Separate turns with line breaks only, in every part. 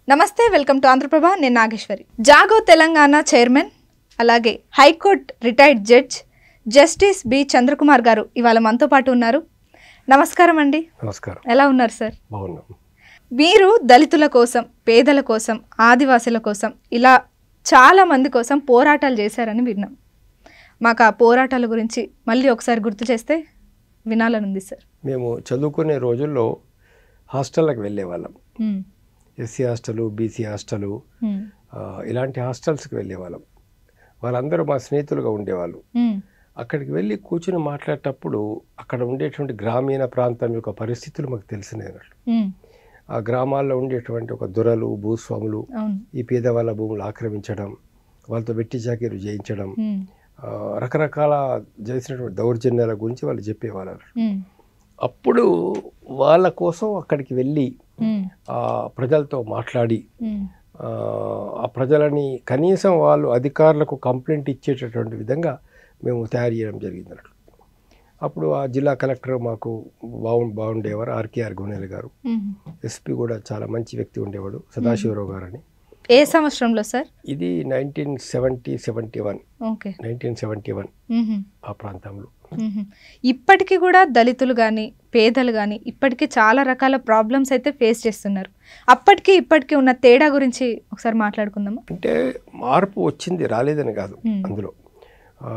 నమస్తే welcome to Andhra Prabha నేను Nageshwari Jago Telangana chairman అలాగే high court retired judge justice B Chandrakumar garu ఇవాళ మనతో పాటు ఉన్నారు నమస్కారం అండి
నమస్కారం
ఎలా ఉన్నారు సార్
బాగున్నాం
మీరు దళితుల కోసం పేదల కోసం ఆదివాసుల కోసం ఇలా చాలా మంది కోసం పోరాటాలు చేశారని విన్నాం మాకు ఆ పోరాటాల గురించి మళ్ళీ ఒకసారి గుర్తు చేస్తే వినాలనుంది సార్
మేము చదువుకునే రోజుల్లో హాస్టళ్ళకి వెళ్ళేవాళ్ళం
ఉమ్,
ఎస్సీ హాస్టలు బీసీ హాస్టలు
ఉమ్,
ఆ, ఇలాంటి హాస్టల్స్కి వెళ్ళేవాళ్ళం వాళ్ళందరూ మా స్నేహితులుగా ఉండేవాళ్ళు
ఉమ్,
అక్కడికి వెళ్ళి కూర్చుని మాట్లాడేటప్పుడు అక్కడ ఉండేటువంటి గ్రామీణ ప్రాంతం యొక్క పరిస్థితులు మాకు తెలిసినాయి అన్నట్లు
ఉమ్,
ఆ గ్రామాల్లో ఉండేటువంటి ఒక దొరలు భూస్వాములు
అవును
ఈ పేదవాళ్ళ భూములు ఆక్రమించడం వాళ్ళతో వెట్టి చాకీలు చేయించడం
ఉమ్,
ఆ, రకరకాల చేసినటువంటి దౌర్జన్యాల గురించి వాళ్ళు చెప్పేవాళ్ళు
ఉమ్,
అప్పుడు వాళ్ళ కోసం అక్కడికి వెళ్ళి
ఉమ్,
ఆ ప్రజలతో మాట్లాడి
ఉమ్,
ఆ, ఆ ప్రజలని కనీసం వాళ్ళు అధికారులకు కంప్లైంట్ ఇచ్చేటటువంటి విధంగా మేము తయారు చేయడం జరిగింది అన్నట్లు అప్పుడు ఆ జిల్లా కలెక్టర్ మాకు బాగు బాగుండేవారు ఆర్కేఆర్ గుణేల్ గారు
ఉమ్.
ఎస్పీ కూడా చాలా మంచి వ్యక్తి ఉండేవాడు సదాశివరావు గారు అని
ఏ సంవత్సరంలో సార్
ఇది nineteen seventy seventy one
okay
nineteen seventy one
మ్మ్హ.
ఆ ప్రాంతంలో
మ్మ్హ. ఇప్పటికీ కూడా దళితులు కానీ పేదలు కానీ ఇప్పటికీ చాలా రకాల ప్రాబ్లమ్స్ అయితే ఫేస్ చేస్తున్నారు అప్పటికి ఇప్పటికీ ఉన్న తేడా గురించి ఒకసారి మాట్లాడుకుందాము
అంటే మార్పు వచ్చింది రాలేదని కాదు
మ్మ్.
అందులో ఆ,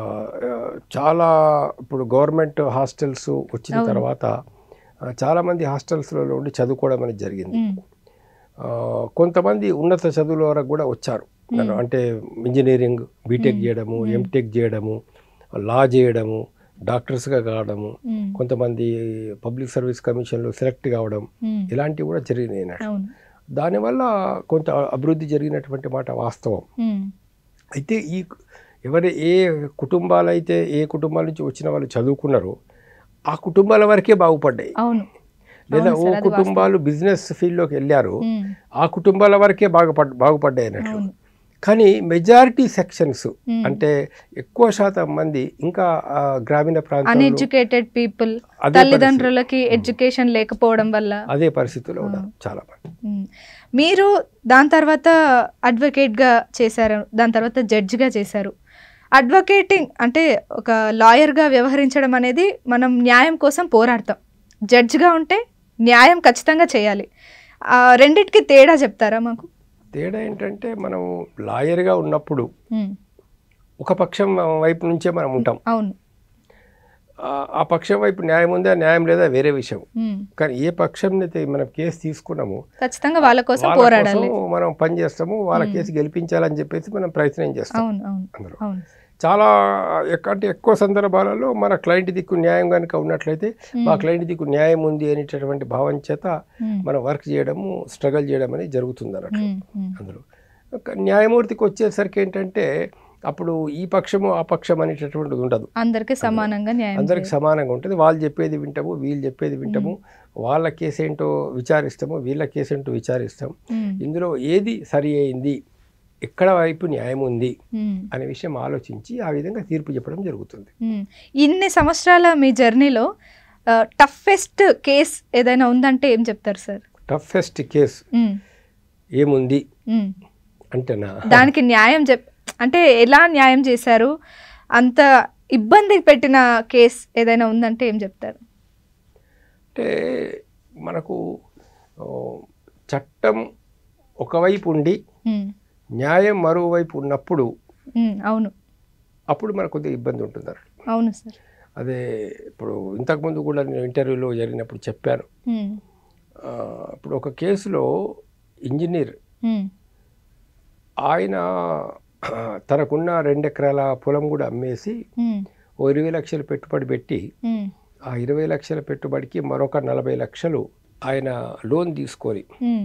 చాలా ఇప్పుడు గవర్నమెంట్ హాస్టల్స్ వచ్చిన
అవును.
తర్వాత ఆ, చాలామంది హాస్టల్స్లలో ఉండి చదువుకోవడం అనేది జరిగింది
మ్మ్.
ఆ, కొంతమంది ఉన్నత చదువుల వరకు కూడా వచ్చారు నన్ను అంటే ఇంజనీరింగ్ బీటెక్ చేయడము ఎంటెక్ చేయడము లా చేయడము డాక్టర్స్గా కావడము
మ్మ్.
కొంతమంది పబ్లిక్ సర్వీస్ కమిషన్లో సెలెక్ట్ కావడం
మ్మ్.
ఇలాంటివి కూడా జరిగినాయి అన్నట్టు.
అవును
దానివల్ల కొంత అభివృద్ధి జరిగినటువంటి మాట వాస్తవం
మ్మ్.
అయితే ఈ ఎవరి ఏ కుటుంబాలైతే ఏ కుటుంబాల నుంచి వచ్చిన వాళ్ళు చదువుకున్నారో ఆ కుటుంబాల వరకే బాగుపడ్డాయి
అవును
లేదా
అవును
ఓ
సార్, అది
కుటుంబాలు బిజినెస్ ఫీల్డ్లోకి వెళ్ళారు
మ్మ్.
ఆ కుటుంబాల వరకే బాగుపడ్ బాగుపడ్డాయి అన్నట్లు
అవును
కానీ మెజారిటీ సెక్షన్స్
మ్మ్.
అంటే ఎక్కువ శాతం మంది ఇంకా ఆ గ్రామీణ ప్రాంతాల్లో
అన్ఎడ్యుకేటెడ్ పీపుల్
అదే
తల్లిదండ్రులకి ఎడ్యుకేషన్ లేకపోవడం వల్ల
అదే పరిస్థితుల్లో ఉన్నారు చాలా మంది
మ్మ్. మీరు దాని తర్వాత అడ్వకేట్గా చేశారు దాని తర్వాత జడ్జిగా చేశారు అడ్వకేటింగ్ అంటే ఒక లాయర్గా వ్యవహరించడం అనేది మనం న్యాయం కోసం పోరాడతాం జడ్జిగా ఉంటే న్యాయం ఖచ్చితంగా చేయాలి ఆ రెండిటికి తేడా చెప్తారా మాకు
తేడా ఏంటంటే మనం లాయర్గా ఉన్నప్పుడు
మ్మ్.
ఒక పక్షం వైపు నుంచే మనం ఉంటాం
అవును
ఆ- ఆ పక్షం వైపు న్యాయం ఉందా న్యాయం లేదా వేరే విషయం
మ్మ్.
కానీ ఏ పక్షం అయితే మనం కేసు తీసుకున్నామో
ఖచ్చితంగా వాళ్ళ కోసం
వాళ్ళ
పోరాడాలి
కోసం మనం పని చేస్తాము వాళ్ళ కేసు గెలిపించాలని చెప్పేసి మనం ప్రయత్నం చేస్తాం
అవును అవును
అందులో
అవును
చాలా ఎక్క- అంటే ఎక్కువ సందర్భాలలో మన క్లయింట్ దిక్కు న్యాయం కనుక ఉన్నట్లయితే మా క్లయింట్ దిక్కు న్యాయం ఉంది అనేటటువంటి భావం చేత
మ్మ్.
మనం వర్క్ చేయడము స్ట్రగల్ చేయడం అనేది జరుగుతుంది అన్నట్లు
మ్మ్. మ్మ్.
అందులో ఒక న్యాయమూర్తికి వచ్చేసరికి ఏంటంటే అప్పుడు ఈ పక్షము ఆ పక్షం అనేటటువంటిది ఉండదు
అందరికీ సమానంగా న్యాయం
అందరికి సమానంగా ఉంటుంది వాళ్ళు చెప్పేది వింటాము వీళ్ళు చెప్పేది వింటాము వాళ్ళ కేసు ఏంటో విచారిస్తాము వీళ్ళ కేసు ఏంటో విచారిస్తాం
మ్మ్.
ఇందులో ఏది సరి అయింది ఎక్కడ వైపు న్యాయం ఉంది
మ్మ్.
అనే విషయం ఆలోచించి ఆ విధంగా తీర్పు చెప్పడం జరుగుతుంది
మ్మ్. ఇన్ని సంవత్సరాల మీ జర్నీలో టఫెస్ట్ కేస్ ఏదైనా ఉందంటే ఏం చెప్తారు సార్
టఫెస్ట్ కేసు
మ్మ్.
ఏముంది
మ్మ్.
అంటేనా
దానికి న్యాయం చెప్ అంటే ఎలా న్యాయం చేశారు అంత ఇబ్బంది పెట్టిన కేస్ ఏదైనా ఉందంటే ఏం చెప్తారు
అంటే మనకు ఓ, చట్టం ఒకవైపు ఉండి
మ్మ్.
న్యాయం మరోవైపు ఉన్నప్పుడు
మ్మ్. అవును
అప్పుడు మనకు కొద్దిగా ఇబ్బంది ఉంటుంది అన్నమాట.
అవును సార్
అదే ఇప్పుడు ఇంతకుముందు కూడా నేను ఇంటర్వ్యూలో జరిగినప్పుడు చెప్పాను
మ్మ్.
ఆ, ఇప్పుడు ఒక కేసులో ఇంజనీర్
మ్మ్.
ఆయన ఆ, తనకున్న రెండు ఎకరాల పొలం కూడా అమ్మేసి
మ్మ్.
ఓ ఇరవై లక్షలు పెట్టుబడి పెట్టి
మ్మ్.
ఆ ఇరవై లక్షల పెట్టుబడికి మరొక నలభై లక్షలు ఆయన లోన్ తీసుకొని
మ్మ్.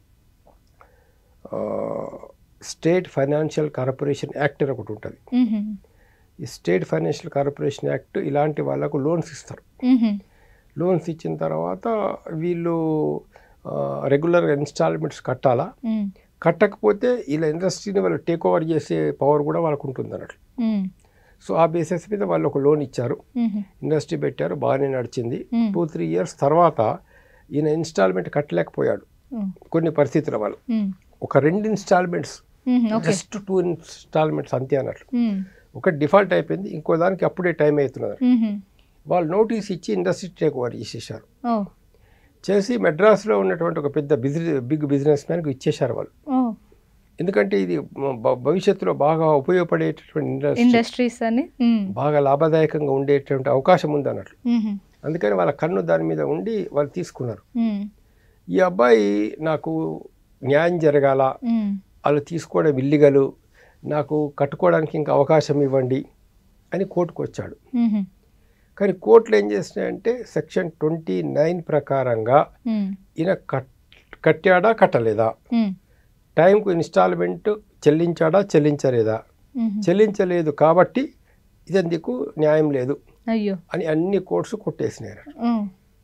ఆ, స్టేట్ ఫైనాన్షియల్ కార్పొరేషన్ యాక్ట్ అని ఒకటి ఉంటుంది
మ్మ్.
ఈ స్టేట్ ఫైనాన్షియల్ కార్పొరేషన్ యాక్ట్ ఇలాంటి వాళ్ళకు లోన్స్ ఇస్తారు
మ్మ్.
లోన్స్ ఇచ్చిన తర్వాత వీళ్ళు రెగ్యులర్గా ఇన్స్టాల్మెంట్స్ కట్టాలా
మ్మ్.
కట్టకపోతే ఇలా ఇండస్ట్రీని వాళ్ళు టేక్ ఓవర్ చేసే పవర్ కూడా వాళ్ళకు ఉంటుంది అన్నట్లు
మ్మ్.
సో ఆ బేసిస్ మీద వాళ్ళు ఒక లోన్ ఇచ్చారు
మ్మ్.
ఇండస్ట్రీ పెట్టారు బాగానే నడిచింది
మ్మ్.
టూ త్రీ ఇయర్స్ తర్వాత ఈయన ఇన్స్టాల్మెంట్ కట్టలేకపోయాడు
మ్మ్.
కొన్ని పరిస్థితుల వల్ల
మ్మ్.
ఒక రెండు ఇన్స్టాల్మెంట్స్
మ్మ్. ఓకే
జస్ట్ టూ ఇన్స్టాల్మెంట్స్ అంతే అన్నట్లు
మ్మ్.
ఒక డిఫాల్ట్ అయిపోయింది ఇంకో దానికి అప్పుడే టైం అవుతున్నది
మ్మ్.
వాళ్ళు నోటీస్ ఇచ్చి ఇండస్ట్రీ టేక్ ఓవర్ చేసేసారు
ఓ
చేసి మెడ్రాస్లో ఉన్నటువంటి ఒక పెద్ద బిజినెస్ బిగ్ బిజినెస్ మ్యాన్కి ఇచ్చేశారు వాళ్ళు
ఓ
ఎందుకంటే ఇది భ- భవిష్యత్తులో బాగా ఉపయోగపడేటటువంటి ఇండస్ట్రీ
ఇండస్ట్రీస్ అని మ్మ్.
బాగా లాభదాయకంగా ఉండేటువంటి అవకాశం ఉంది అన్నట్లు
మ్మ్.
అందుకని వాళ్ళ కన్ను దాని మీద ఉండి వాళ్ళు తీసుకున్నారు
మ్మ్.
ఈ అబ్బాయి నాకు న్యాయం జరగాల
మ్మ్.
వాళ్ళు తీసుకోవడం ఇల్లిగలు నాకు కట్టుకోవడానికి ఇంకా అవకాశం ఇవ్వండి అని కోర్టుకు వచ్చాడు
మ్మ్.
కానీ కోర్టులు ఏం చేసినాయంటే సెక్షన్ ట్వంటీ నైన్ ప్రకారంగా
మ్మ్.
ఈయన కట్ కట్టాడా కట్టలేదా
మ్మ్.
టైంకు ఇన్స్టాల్మెంట్ చెల్లించాడా చెల్లించలేదా
మ్మ్.
చెల్లించలేదు కాబట్టి ఇదందుకు న్యాయం లేదు
అయ్యో
అని అన్ని కోర్ట్స్ కొట్టేసినారు
మ్మ్.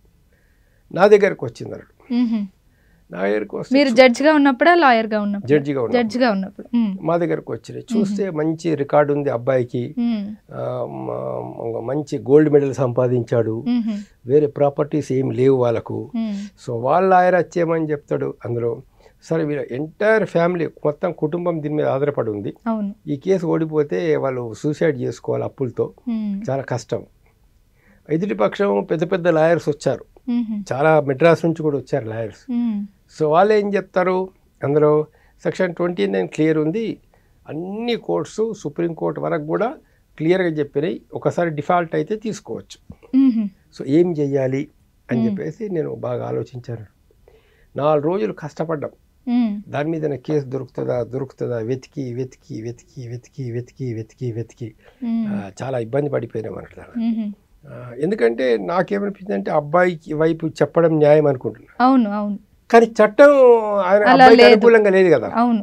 నా దగ్గరకు వచ్చింది అన్నాడు
మ్మ్.
నా దగ్గరకు వస్తే
మీరు జడ్జిగా ఉన్నప్పుడా లాయర్గా ఉన్నప్పుడు
జడ్జిగా ఉన్నాడు
జడ్జిగా ఉన్నప్పుడు మ్మ్.
మా దగ్గరకు వచ్చినాయి చూస్తే మంచి రికార్డు ఉంది అబ్బాయికి
మ్మ్.
ఆ, మ- ఒక మంచి గోల్డ్ మెడల్ సంపాదించాడు
మ్మ్.
వేరే ప్రాపర్టీస్ ఏం లేవు వాళ్ళకు
మ్మ్.
సో వాళ్ళ ఆయన వచ్చేయమని చెప్తాడు అందులో సరే వీళ్ళ ఎంటైర్ ఫ్యామిలీ మొత్తం కుటుంబం దీని మీద ఆధారపడి ఉంది
అవును
ఈ కేసు ఓడిపోతే వాళ్ళు సూసైడ్ చేసుకోవాలి అప్పులతో
మ్మ్.
చాలా కష్టం ఎదుటి పక్షం పెద్ద పెద్ద లాయర్స్ వచ్చారు
మ్మ్.
చాలా మెడ్రాస్ నుంచి కూడా వచ్చారు లాయర్స్
మ్మ్.
సో వాళ్ళు ఏం చెప్తారు అందులో సెక్షన్ ట్వంటీ నైన్ క్లియర్ ఉంది అన్ని కోర్ట్స్ సుప్రీంకోర్టు వరకు కూడా క్లియర్గా చెప్పినాయి ఒకసారి డిఫాల్ట్ అయితే తీసుకోవచ్చు
మ్మ్.
సో ఏం చెయ్యాలి అని చెప్పేసి నేను బాగా ఆలోచించాను నాలుగు రోజులు కష్టపడ్డాం
మ్మ్.
దాని మీద నా కేసు దొరుకుతుందా దొరుకుతుందా వెతికి వెతికి వెతికి వెతికి వెతికి వెతికి వెతికి
మ్మ్.
ఆ, చాలా ఇబ్బంది పడిపోయినాం అన్నట్లు
మ్మ్.
ఆ, ఎందుకంటే నాకేమనిపించింది అంటే అబ్బాయికి వైపు చెప్పడం న్యాయం అనుకుంటున్నా
అవును అవును
కానీ చట్టం ఆయన
అలా
అబ్బాయికి
లేదు.
అనుకూలంగా లేదు కదా
అవును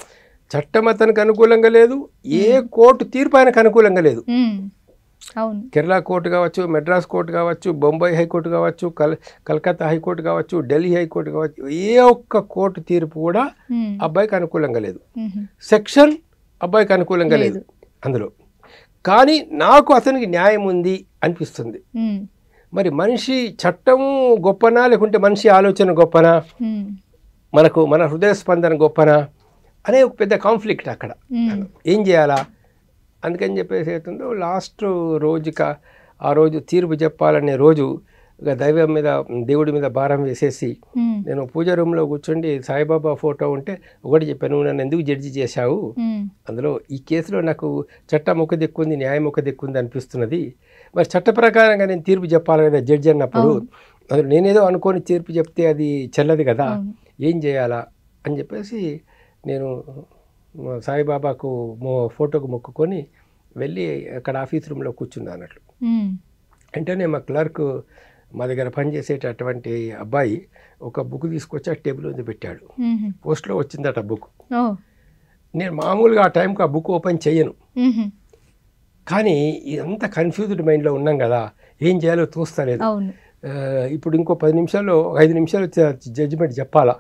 చట్టం అతనికి అనుకూలంగా లేదు ఏ కోర్టు తీర్పు ఆయనకు అనుకూలంగా లేదు
మ్మ్. అవును
కేరళ కోర్టు కావచ్చు మెడ్రాస్ కోర్టు కావచ్చు బొంబాయి హైకోర్టు కావచ్చు కల్ కలకత్తా హైకోర్టు కావచ్చు ఢిల్లీ హైకోర్టు కావచ్చు ఏ ఒక్క కోర్టు తీర్పు కూడా
మ్మ్.
అబ్బాయికి అనుకూలంగా లేదు
మ్మ్.
సెక్షన్ అబ్బాయికి అనుకూలంగా లేదు అందులో కానీ నాకు అతనికి న్యాయం ఉంది అనిపిస్తుంది
మ్మ్.
మరి మనిషి చట్టము గొప్పనా లేకుంటే మనిషి ఆలోచన గొప్పనా
మ్మ్.
మనకు మన హృదయ స్పందన గొప్పనా అనే ఒక పెద్ద కాన్ఫ్లిక్ట్ అక్కడ
మ్మ్.
ఏం చేయాలా అందుకని చెప్పేసి అవుతుందో లాస్ట్ రోజుక ఆ రోజు తీర్పు చెప్పాలనే రోజు ఇక దైవం మీద దేవుడి మీద భారం వేసేసి
మ్మ్.
నేను పూజ రూమ్లో కూర్చుండి సాయిబాబా ఫోటో ఉంటే ఒకటి చెప్పాను "నువ్వు నన్ను ఎందుకు జడ్జి చేశావు
మ్మ్.
అందులో ఈ కేసులో నాకు చట్టం ఒక దిక్కుంది న్యాయం ఒక దిక్కుంది అనిపిస్తున్నది మరి చట్ట ప్రకారంగా నేను తీర్పు చెప్పాలి కదా జడ్జి అన్నప్పుడు అందులో నేనేదో అనుకోని తీర్పు చెప్తే అది చెల్లదు కదా
అవును.
ఏం చేయాలా అని చెప్పేసి నేను మా సాయిబాబాకు మో ఫోటోకు మొక్కుకొని వెళ్ళి అక్కడ ఆఫీస్ రూమ్లో కూర్చున్నా అన్నట్లు
మ్మ్.
వెంటనే మా క్లర్క్ మా దగ్గర పనిచేసేటటువంటి అబ్బాయి ఒక బుక్ తీసుకొచ్చి ఆ టేబుల్ మీద పెట్టాడు
మ్మ్.
పోస్ట్లో వచ్చిందట బుక్
ఓ
నేను మామూలుగా ఆ టైంకి ఆ బుక్ ఓపెన్ చేయను
మ్మ్.
కానీ ఇదంతా కన్ఫ్యూజ్డ్ మైండ్లో ఉన్నాం కదా ఏం చేయాలో చూస్తలేదు
అవును
ఆ, ఇప్పుడు ఇంకో పది నిమిషాల్లో ఐదు నిమిషాలు జడ్జిమెంట్ చెప్పాలా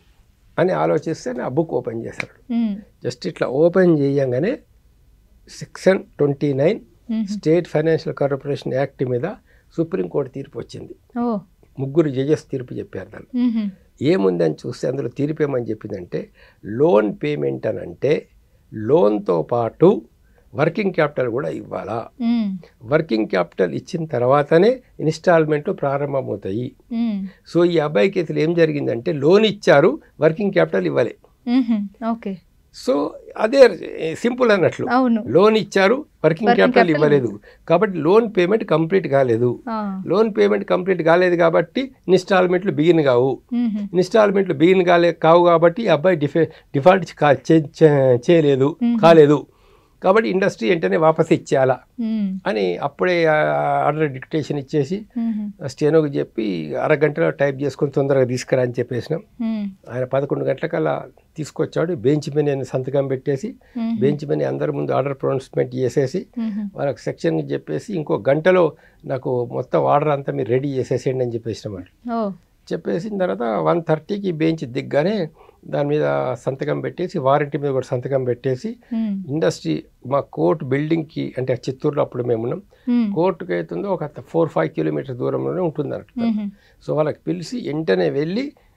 అని ఆలోచిస్తే నా బుక్ ఓపెన్ చేశాడు
మ్మ్.
జస్ట్ ఇట్లా ఓపెన్ చేయంగానే సెక్షన్ ట్వంటీ నైన్
మ్మ్.
స్టేట్ ఫైనాన్షియల్ కార్పొరేషన్ యాక్ట్ మీద సుప్రీంకోర్టు తీర్పు వచ్చింది
ఓ
ముగ్గురు జడ్జెస్ తీర్పు చెప్పారు దాన్ని
మ్మ్.
ఏముందని చూస్తే అందులో తీర్పు ఏమని చెప్పిందంటే లోన్ పేమెంట్ అని అంటే లోన్తో పాటు వర్కింగ్ క్యాపిటల్ కూడా ఇవ్వాలా
మ్మ్.
వర్కింగ్ క్యాపిటల్ ఇచ్చిన తర్వాతనే ఇన్స్టాల్మెంట్ ప్రారంభమవుతాయి
మ్మ్.
సో ఈ అబ్బాయి కేసులో ఏం జరిగిందంటే లోన్ ఇచ్చారు వర్కింగ్ క్యాపిటల్ ఇవ్వలే
మ్మ్. ఓకే
సో అదే సింపుల్ అన్నట్లు
అవును
లోన్ ఇచ్చారు వర్కింగ్
Working
క్యాపిటల్
capital
ఇవ్వలేదు కాబట్టి లోన్ పేమెంట్ కంప్లీట్ కాలేదు
ఆ.
లోన్ పేమెంట్ కంప్లీట్ కాలేదు కాబట్టి ఇన్స్టాల్మెంట్లు బిగిన్ కావు
మ్మ్.
ఇన్స్టాల్మెంట్లు బిగిన్ కాలే కావు కాబట్టి ఈ అబ్బాయి డిఫే డిఫాల్ట్ కా- చే- చే- చేయలేదు
మ్మ్.
కాలేదు కాబట్టి ఇండస్ట్రీ వెంటనే వాపస్ ఇచ్చేయాలా
మ్మ్.
అని అప్పుడే ఆర్డర్ డిక్టేషన్ ఇచ్చేసి
మ్మ్.
స్టేనోకి చెప్పి అరగంటలో టైప్ చేసుకొని తొందరగా తీసుకురా అని చెప్పేసినాం
మ్మ్.
ఆయన పదకొండు గంటలకల్లా తీసుకొచ్చాడు బెంచ్ మీద నేను సంతకం పెట్టేసి
మ్మ్.
బెంచ్ మీద అందరి ముందు ఆర్డర్ ప్రొనౌన్స్మెంట్ చేసేసి
మ్మ్.
వాళ్ళకి సెక్షన్ చెప్పేసి ఇంకో గంటలో నాకు మొత్తం ఆర్డర్ అంతా మీరు రెడీ చేసేసేయండి అని చెప్పేసినాం
ఓ
చెప్పేసిన తర్వాత వన్ థర్టీకి బెంచ్ దిగ్గానే దాని మీద సంతకం పెట్టేసి వారంటీ మీద కూడా సంతకం పెట్టేసి
మ్మ్.
ఇండస్ట్రీ మా కోర్ట్ బిల్డింగ్కి అంటే చిత్తూరులో అప్పుడు మేము ఉన్నాం
మ్మ్.
కోర్టుకి అవుతుందో ఒక ఫోర్ ఫైవ్ కిలోమీటర్ దూరంలోనే ఉంటుంది అన్నట్టు
మ్మ్.
సో వాళ్ళకి పిలిచి వెంటనే వెళ్ళి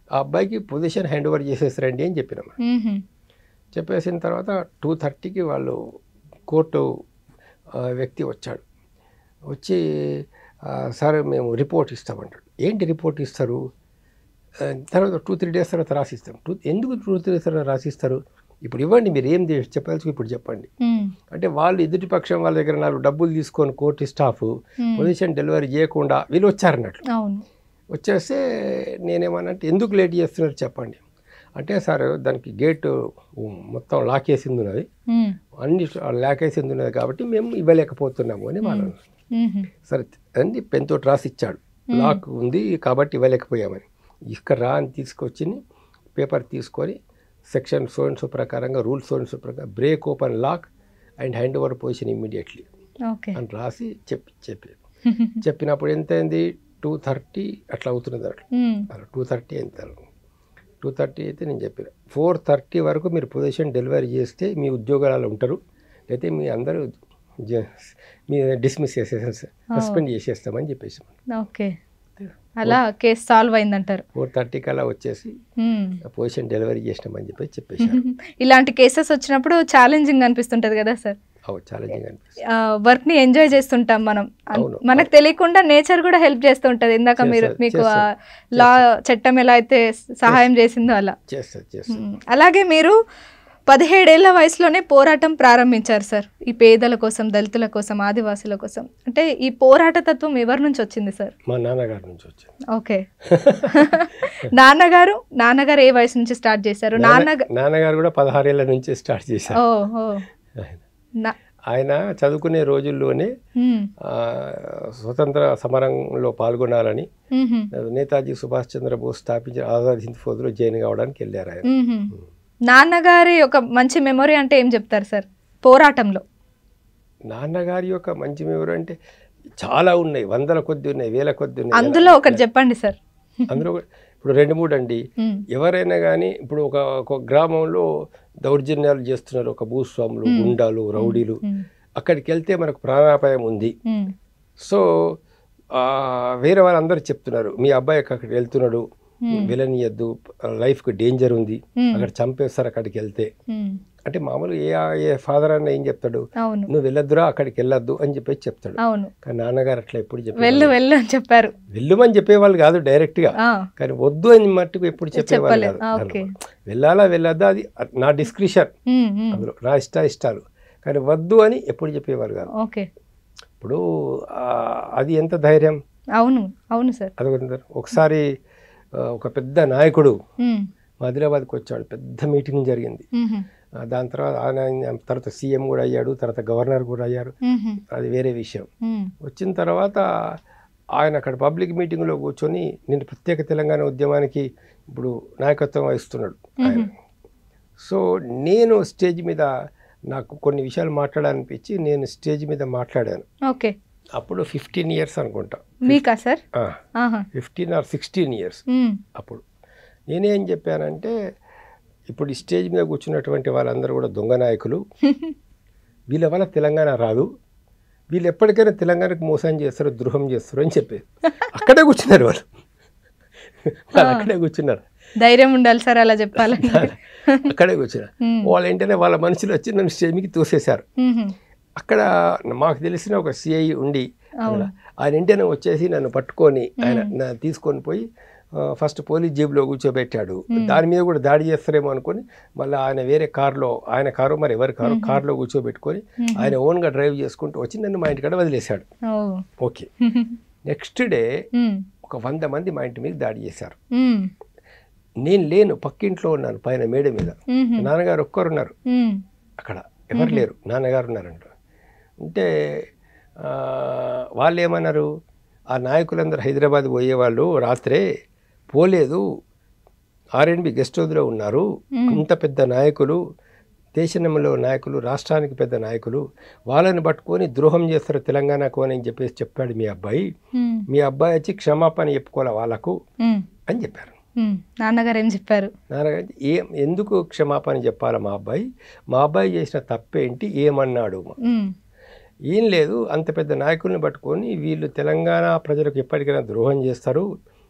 ఆ అబ్బాయికి పొజిషన్ హ్యాండ్ ఓవర్ చేసేసారండి అని చెప్పినాం
మ్మ్.
చెప్పేసిన తర్వాత టూ థర్టీకి వాళ్ళు కోర్టు ఆ, వ్యక్తి వచ్చాడు వచ్చి ఆ, సార్ మేము రిపోర్ట్ ఇస్తామంటాడు ఏంటి రిపోర్ట్ ఇస్తారు ఆ, తర్వాత టూ త్రీ డేస్ తర్వాత రాసిస్తాం టూ ఎందుకు టూ త్రీ డేస్ తర్వాత రాసిస్తారు ఇప్పుడు ఇవ్వండి మీరు ఏం చేసి చెప్పాల్సి ఇప్పుడు చెప్పండి
మ్మ్.
అంటే వాళ్ళు ఎదుటి పక్షం వాళ్ళ దగ్గర నాలుగు డబ్బులు తీసుకొని కోర్టు స్టాఫ్
మ్మ్.
పొజిషన్ డెలివరీ చేయకుండా వీళ్ళు వచ్చారన్నట్లు
అవును
వచ్చేస్తే నేనేమన్నంటే ఎందుకు లేట్ చేస్తున్నారు చెప్పండి అంటే సార్ దానికి గేటు మొత్తం లాక్ వేసింది ఉన్నది
మ్మ్.
అన్ని లాక్ వేసింది ఉన్నది కాబట్టి మేము ఇవ్వలేకపోతున్నాము అని వాళ్ళు అన్నారు.
మ్మ్.
సరే అని పెన్తో రాసి ఇచ్చాడు లాక్ ఉంది కాబట్టి ఇవ్వలేకపోయామని ఇక్కడ రా అని తీసుకొచ్చి పేపర్ తీసుకొని సెక్షన్ సోన్స్ ప్రకారంగా రూల్స్ సోన్స్ ప్రకారం break open lock and hand over possession immediately
okay
అని రాసి చెప్పి చెప్పి చెప్పినప్పుడు ఎంత అయింది టూ థర్టీ అట్లా అవుతున్నది అట్లా
మ్మ్.
అలా టూ థర్టీ ఎంత టూ థర్టీ అయితే నేను చెప్పిన ఫోర్ థర్టీ వరకు మీరు పొజిషన్ డెలివరీ చేస్తే మీ ఉద్యోగాలలో ఉంటారు అయితే మీ అందరూ జ- మీ డిస్మిస్ చేసేసాం సస్పెండ్ చేసేస్తామని చెప్పేసి
ఓకే అలా కేసు సాల్వ్ అయిందంటారు
ఫోర్ థర్టీకి అలా వచ్చేసి
మ్మ్.
పొజిషన్ డెలివరీ చేసినామని చెప్పేసి చెప్పేశారు
ఇలాంటి కేసెస్ వచ్చినప్పుడు ఛాలెంజింగ్ అనిపిస్తుంటది కదా సార్
అవు ఛాలెంజింగ్ అనిపిస్తుంది
వర్క్ ని ఎంజాయ్ చేస్తుంటాం మనం అన్-
అవును.
మనకు తెలియకుండా నేచర్ కూడా హెల్ప్ చేస్తుంటది ఇందాక మీరు
చేస్తది,
మీకు
చేస్తది,
లా చట్టం ఎలా అయితే సహాయం చేసిందో అలా
చేస్తుంది చేస్తుంది
మ్మ్. అలాగే మీరు పదిహేడేళ్ల వయసులోనే పోరాటం ప్రారంభించారు సార్ ఈ పేదల కోసం దళితుల కోసం ఆదివాసుల కోసం అంటే ఈ పోరాట తత్వం ఎవరి నుంచి వచ్చింది సార్
మా నాన్నగారి నుంచి వచ్చింది
ఓకే నాన్నగారు నాన్నగారు ఏ వయసు నుంచి స్టార్ట్ చేశారు నాన్న
నాన్నగారు కూడా పదహారేళ్ల నుంచి స్టార్ట్ చేశారు
ఓ ఓ
ఆయన.
నా-
ఆయన చదువుకునే రోజుల్లోనే
మ్మ్.
ఆ, స్వతంత్ర సమరంలో పాల్గొనాలని
మ్మ్.
నేతాజీ సుభాష్ చంద్రబోస్ స్థాపించిన ఆజాద్ హింద్ ఫౌజ్లో జాయిన్ కావడానికి వెళ్ళారు ఆయన
మ్మ్. నాన్నగారి ఒక మంచి మెమొరీ అంటే ఏం చెప్తారు సార్ పోరాటంలో
నాన్నగారి యొక్క మంచి మెమరీ అంటే చాలా ఉన్నాయి వందల కొద్ది ఉన్నాయి వేల కొద్ది ఉన్నాయి
అందులో ఒకటి చెప్పండి సార్
అందులో కూడా- ఇప్పుడు రెండు మూడు అండి
మ్మ్.
ఎవరైనా కానీ ఇప్పుడు ఒక ఒక గ్రామంలో దౌర్జన్యాలు చేస్తున్నారు ఒక భూస్వాములు గుండాలు రౌడీలు
మ్మ్.
అక్కడికి వెళ్తే మనకు ప్రాణాపాయం ఉంది
మ్మ్.
సో ఆ, వేరే వాళ్ళందరూ చెప్తున్నారు మీ అబ్బాయి అక్కడికి వెళ్తున్నాడు వెళ్ళనియద్దు లైఫ్కి డేంజర్ ఉంది
మ్మ్.
అక్కడ చంపేస్తారు అక్కడికి వెళ్తే
మ్మ్.
అంటే మామూలుగా ఏ ఏ ఫాదర్ అన్న ఏం చెప్తాడు
అవును
నువ్వు వెళ్ళొద్దురా అక్కడికి వెళ్ళొద్దు అని చెప్పేసి చెప్తాడు
అవును
కానీ నాన్నగారు అట్లా ఎప్పుడు చెప్పి
వెళ్ళు వెళ్ళు అని చెప్పారు
వెళ్ళమని చెప్పేవాళ్ళు కాదు డైరెక్ట్గా
ఆ,
కానీ వద్దు అని మట్టుకు ఎప్పుడు చెప్పేవాళ్ళు
చెప్పలేదు.
కాదు
ఆ, ఓకే.
వెళ్ళాలా వెళ్ళొద్దా అది నా డిస్క్రిషన్
మ్మ్. మ్మ్.
అందులో నా ఇష్ట ఇష్టాలు కానీ వద్దు అని ఎప్పుడు చెప్పేవారు కాదు
ఓకే
ఇప్పుడు ఆ, అది ఎంత ధైర్యం
అవును అవును సార్
అదొక ఒకసారి ఆ, ఒక పెద్ద నాయకుడు
మ్మ్.
ఆదిలాబాద్కి వచ్చాడు పెద్ద మీటింగ్ జరిగింది
మ్మ్.
ఆ, దాని తర్వాత ఆయన తర్వాత సీఎం కూడా అయ్యాడు తర్వాత గవర్నర్ కూడా అయ్యారు
మ్మ్.
అది వేరే విషయం
మ్మ్.
వచ్చిన తర్వాత ఆయన అక్కడ పబ్లిక్ మీటింగ్లో కూర్చొని నేను ప్రత్యేక తెలంగాణ ఉద్యమానికి ఇప్పుడు నాయకత్వం వహిస్తున్నాడు ఆయన సో నేను స్టేజ్ మీద నాకు కొన్ని విషయాలు మాట్లాడాలనిపించి నేను స్టేజ్ మీద మాట్లాడాను
ఓకే
అప్పుడు ఫిఫ్టీన్ ఇయర్స్ అనుకుంటా
మీకా సార్ ఆహా
ఫిఫ్టీన్ ఆర్ సిక్స్టీన్ ఇయర్స్
మ్మ్.
అప్పుడు నేనేం చెప్పానంటే ఇప్పుడు ఈ స్టేజ్ మీద కూర్చున్నటువంటి వాళ్ళందరూ కూడా దొంగ నాయకులు వీళ్ళ వల్ల తెలంగాణ రాదు వీళ్ళు ఎప్పటికైనా తెలంగాణకు మోసం చేస్తారు ద్రోహం చేస్తారు అని చెప్పేది అక్కడే కూర్చున్నారు వాళ్ళు వాళ్ళు అక్కడే కూర్చున్నారు
ధైర్యం ఉండాలి సార్ అలా చెప్పాలంటే
అక్కడే కూర్చున్నారు
మ్మ్.
వాళ్ళు ఏంటంటే వాళ్ళ మనుషులు వచ్చి నన్ను స్టేజ్ మీదకి తోసేశారు
మ్మ్.
అక్కడ మాకు తెలిసిన ఒక సిఐ ఉండి
అవును.
ఆయన ఇంటనే వచ్చేసి నన్ను పట్టుకొని ఆయన నా తీసుకొని పోయి ఆ, ఫస్ట్ పోలీస్ జీబులో కూర్చోబెట్టాడు దాని మీద కూడా దాడి చేస్తారేమో అనుకొని మళ్ళీ ఆయన వేరే కారులో ఆయన కారు మరి ఎవరి కారు కారులో కూర్చోబెట్టుకొని ఆయన ఓన్గా డ్రైవ్ చేసుకుంటూ వచ్చి నన్ను మా ఇంటికాడ వదిలేశాడు
ఓ
ఓకే నెక్స్ట్ డే
మ్మ్.
ఒక వంద మంది మా ఇంటి మీద దాడి చేశారు
మ్మ్.
నేను లేను పక్కింట్లో ఉన్నాను పైన మేడ మీద
మ్మ్.
నాన్నగారు ఒక్కరున్నారు
మ్మ్.
అక్కడ ఎవరు లేరు నాన్నగారు ఉన్నారంట ఉంటే ఆ, వాళ్ళు ఏమన్నారు ఆ నాయకులందరూ హైదరాబాద్ పోయేవాళ్ళు రాత్రే పోలేదు ఆర్ఎన్బి గెస్ట్ హౌస్లో ఉన్నారు ఇంత పెద్ద నాయకులు దేశంలో నాయకులు రాష్ట్రానికి పెద్ద నాయకులు వాళ్ళని పట్టుకొని ద్రోహం చేస్తారు తెలంగాణకు అని చెప్పేసి చెప్పాడు మీ అబ్బాయి
మ్మ్.
మీ అబ్బాయి వచ్చి క్షమాపణ చెప్పుకోవాలి వాళ్ళకు
మ్మ్.
అని చెప్పారు
మ్మ్. నాన్నగారు ఏం చెప్పారు
నాన్నగారు ఏం ఎందుకు క్షమాపణ చెప్పాలి మా అబ్బాయి మా అబ్బాయి చేసిన తప్పేంటి ఏమన్నాడు
మ్మ్.
ఏం లేదు అంత పెద్ద నాయకుల్ని పట్టుకొని వీళ్ళు తెలంగాణ ప్రజలకు ఎప్పటికైనా ద్రోహం చేస్తారు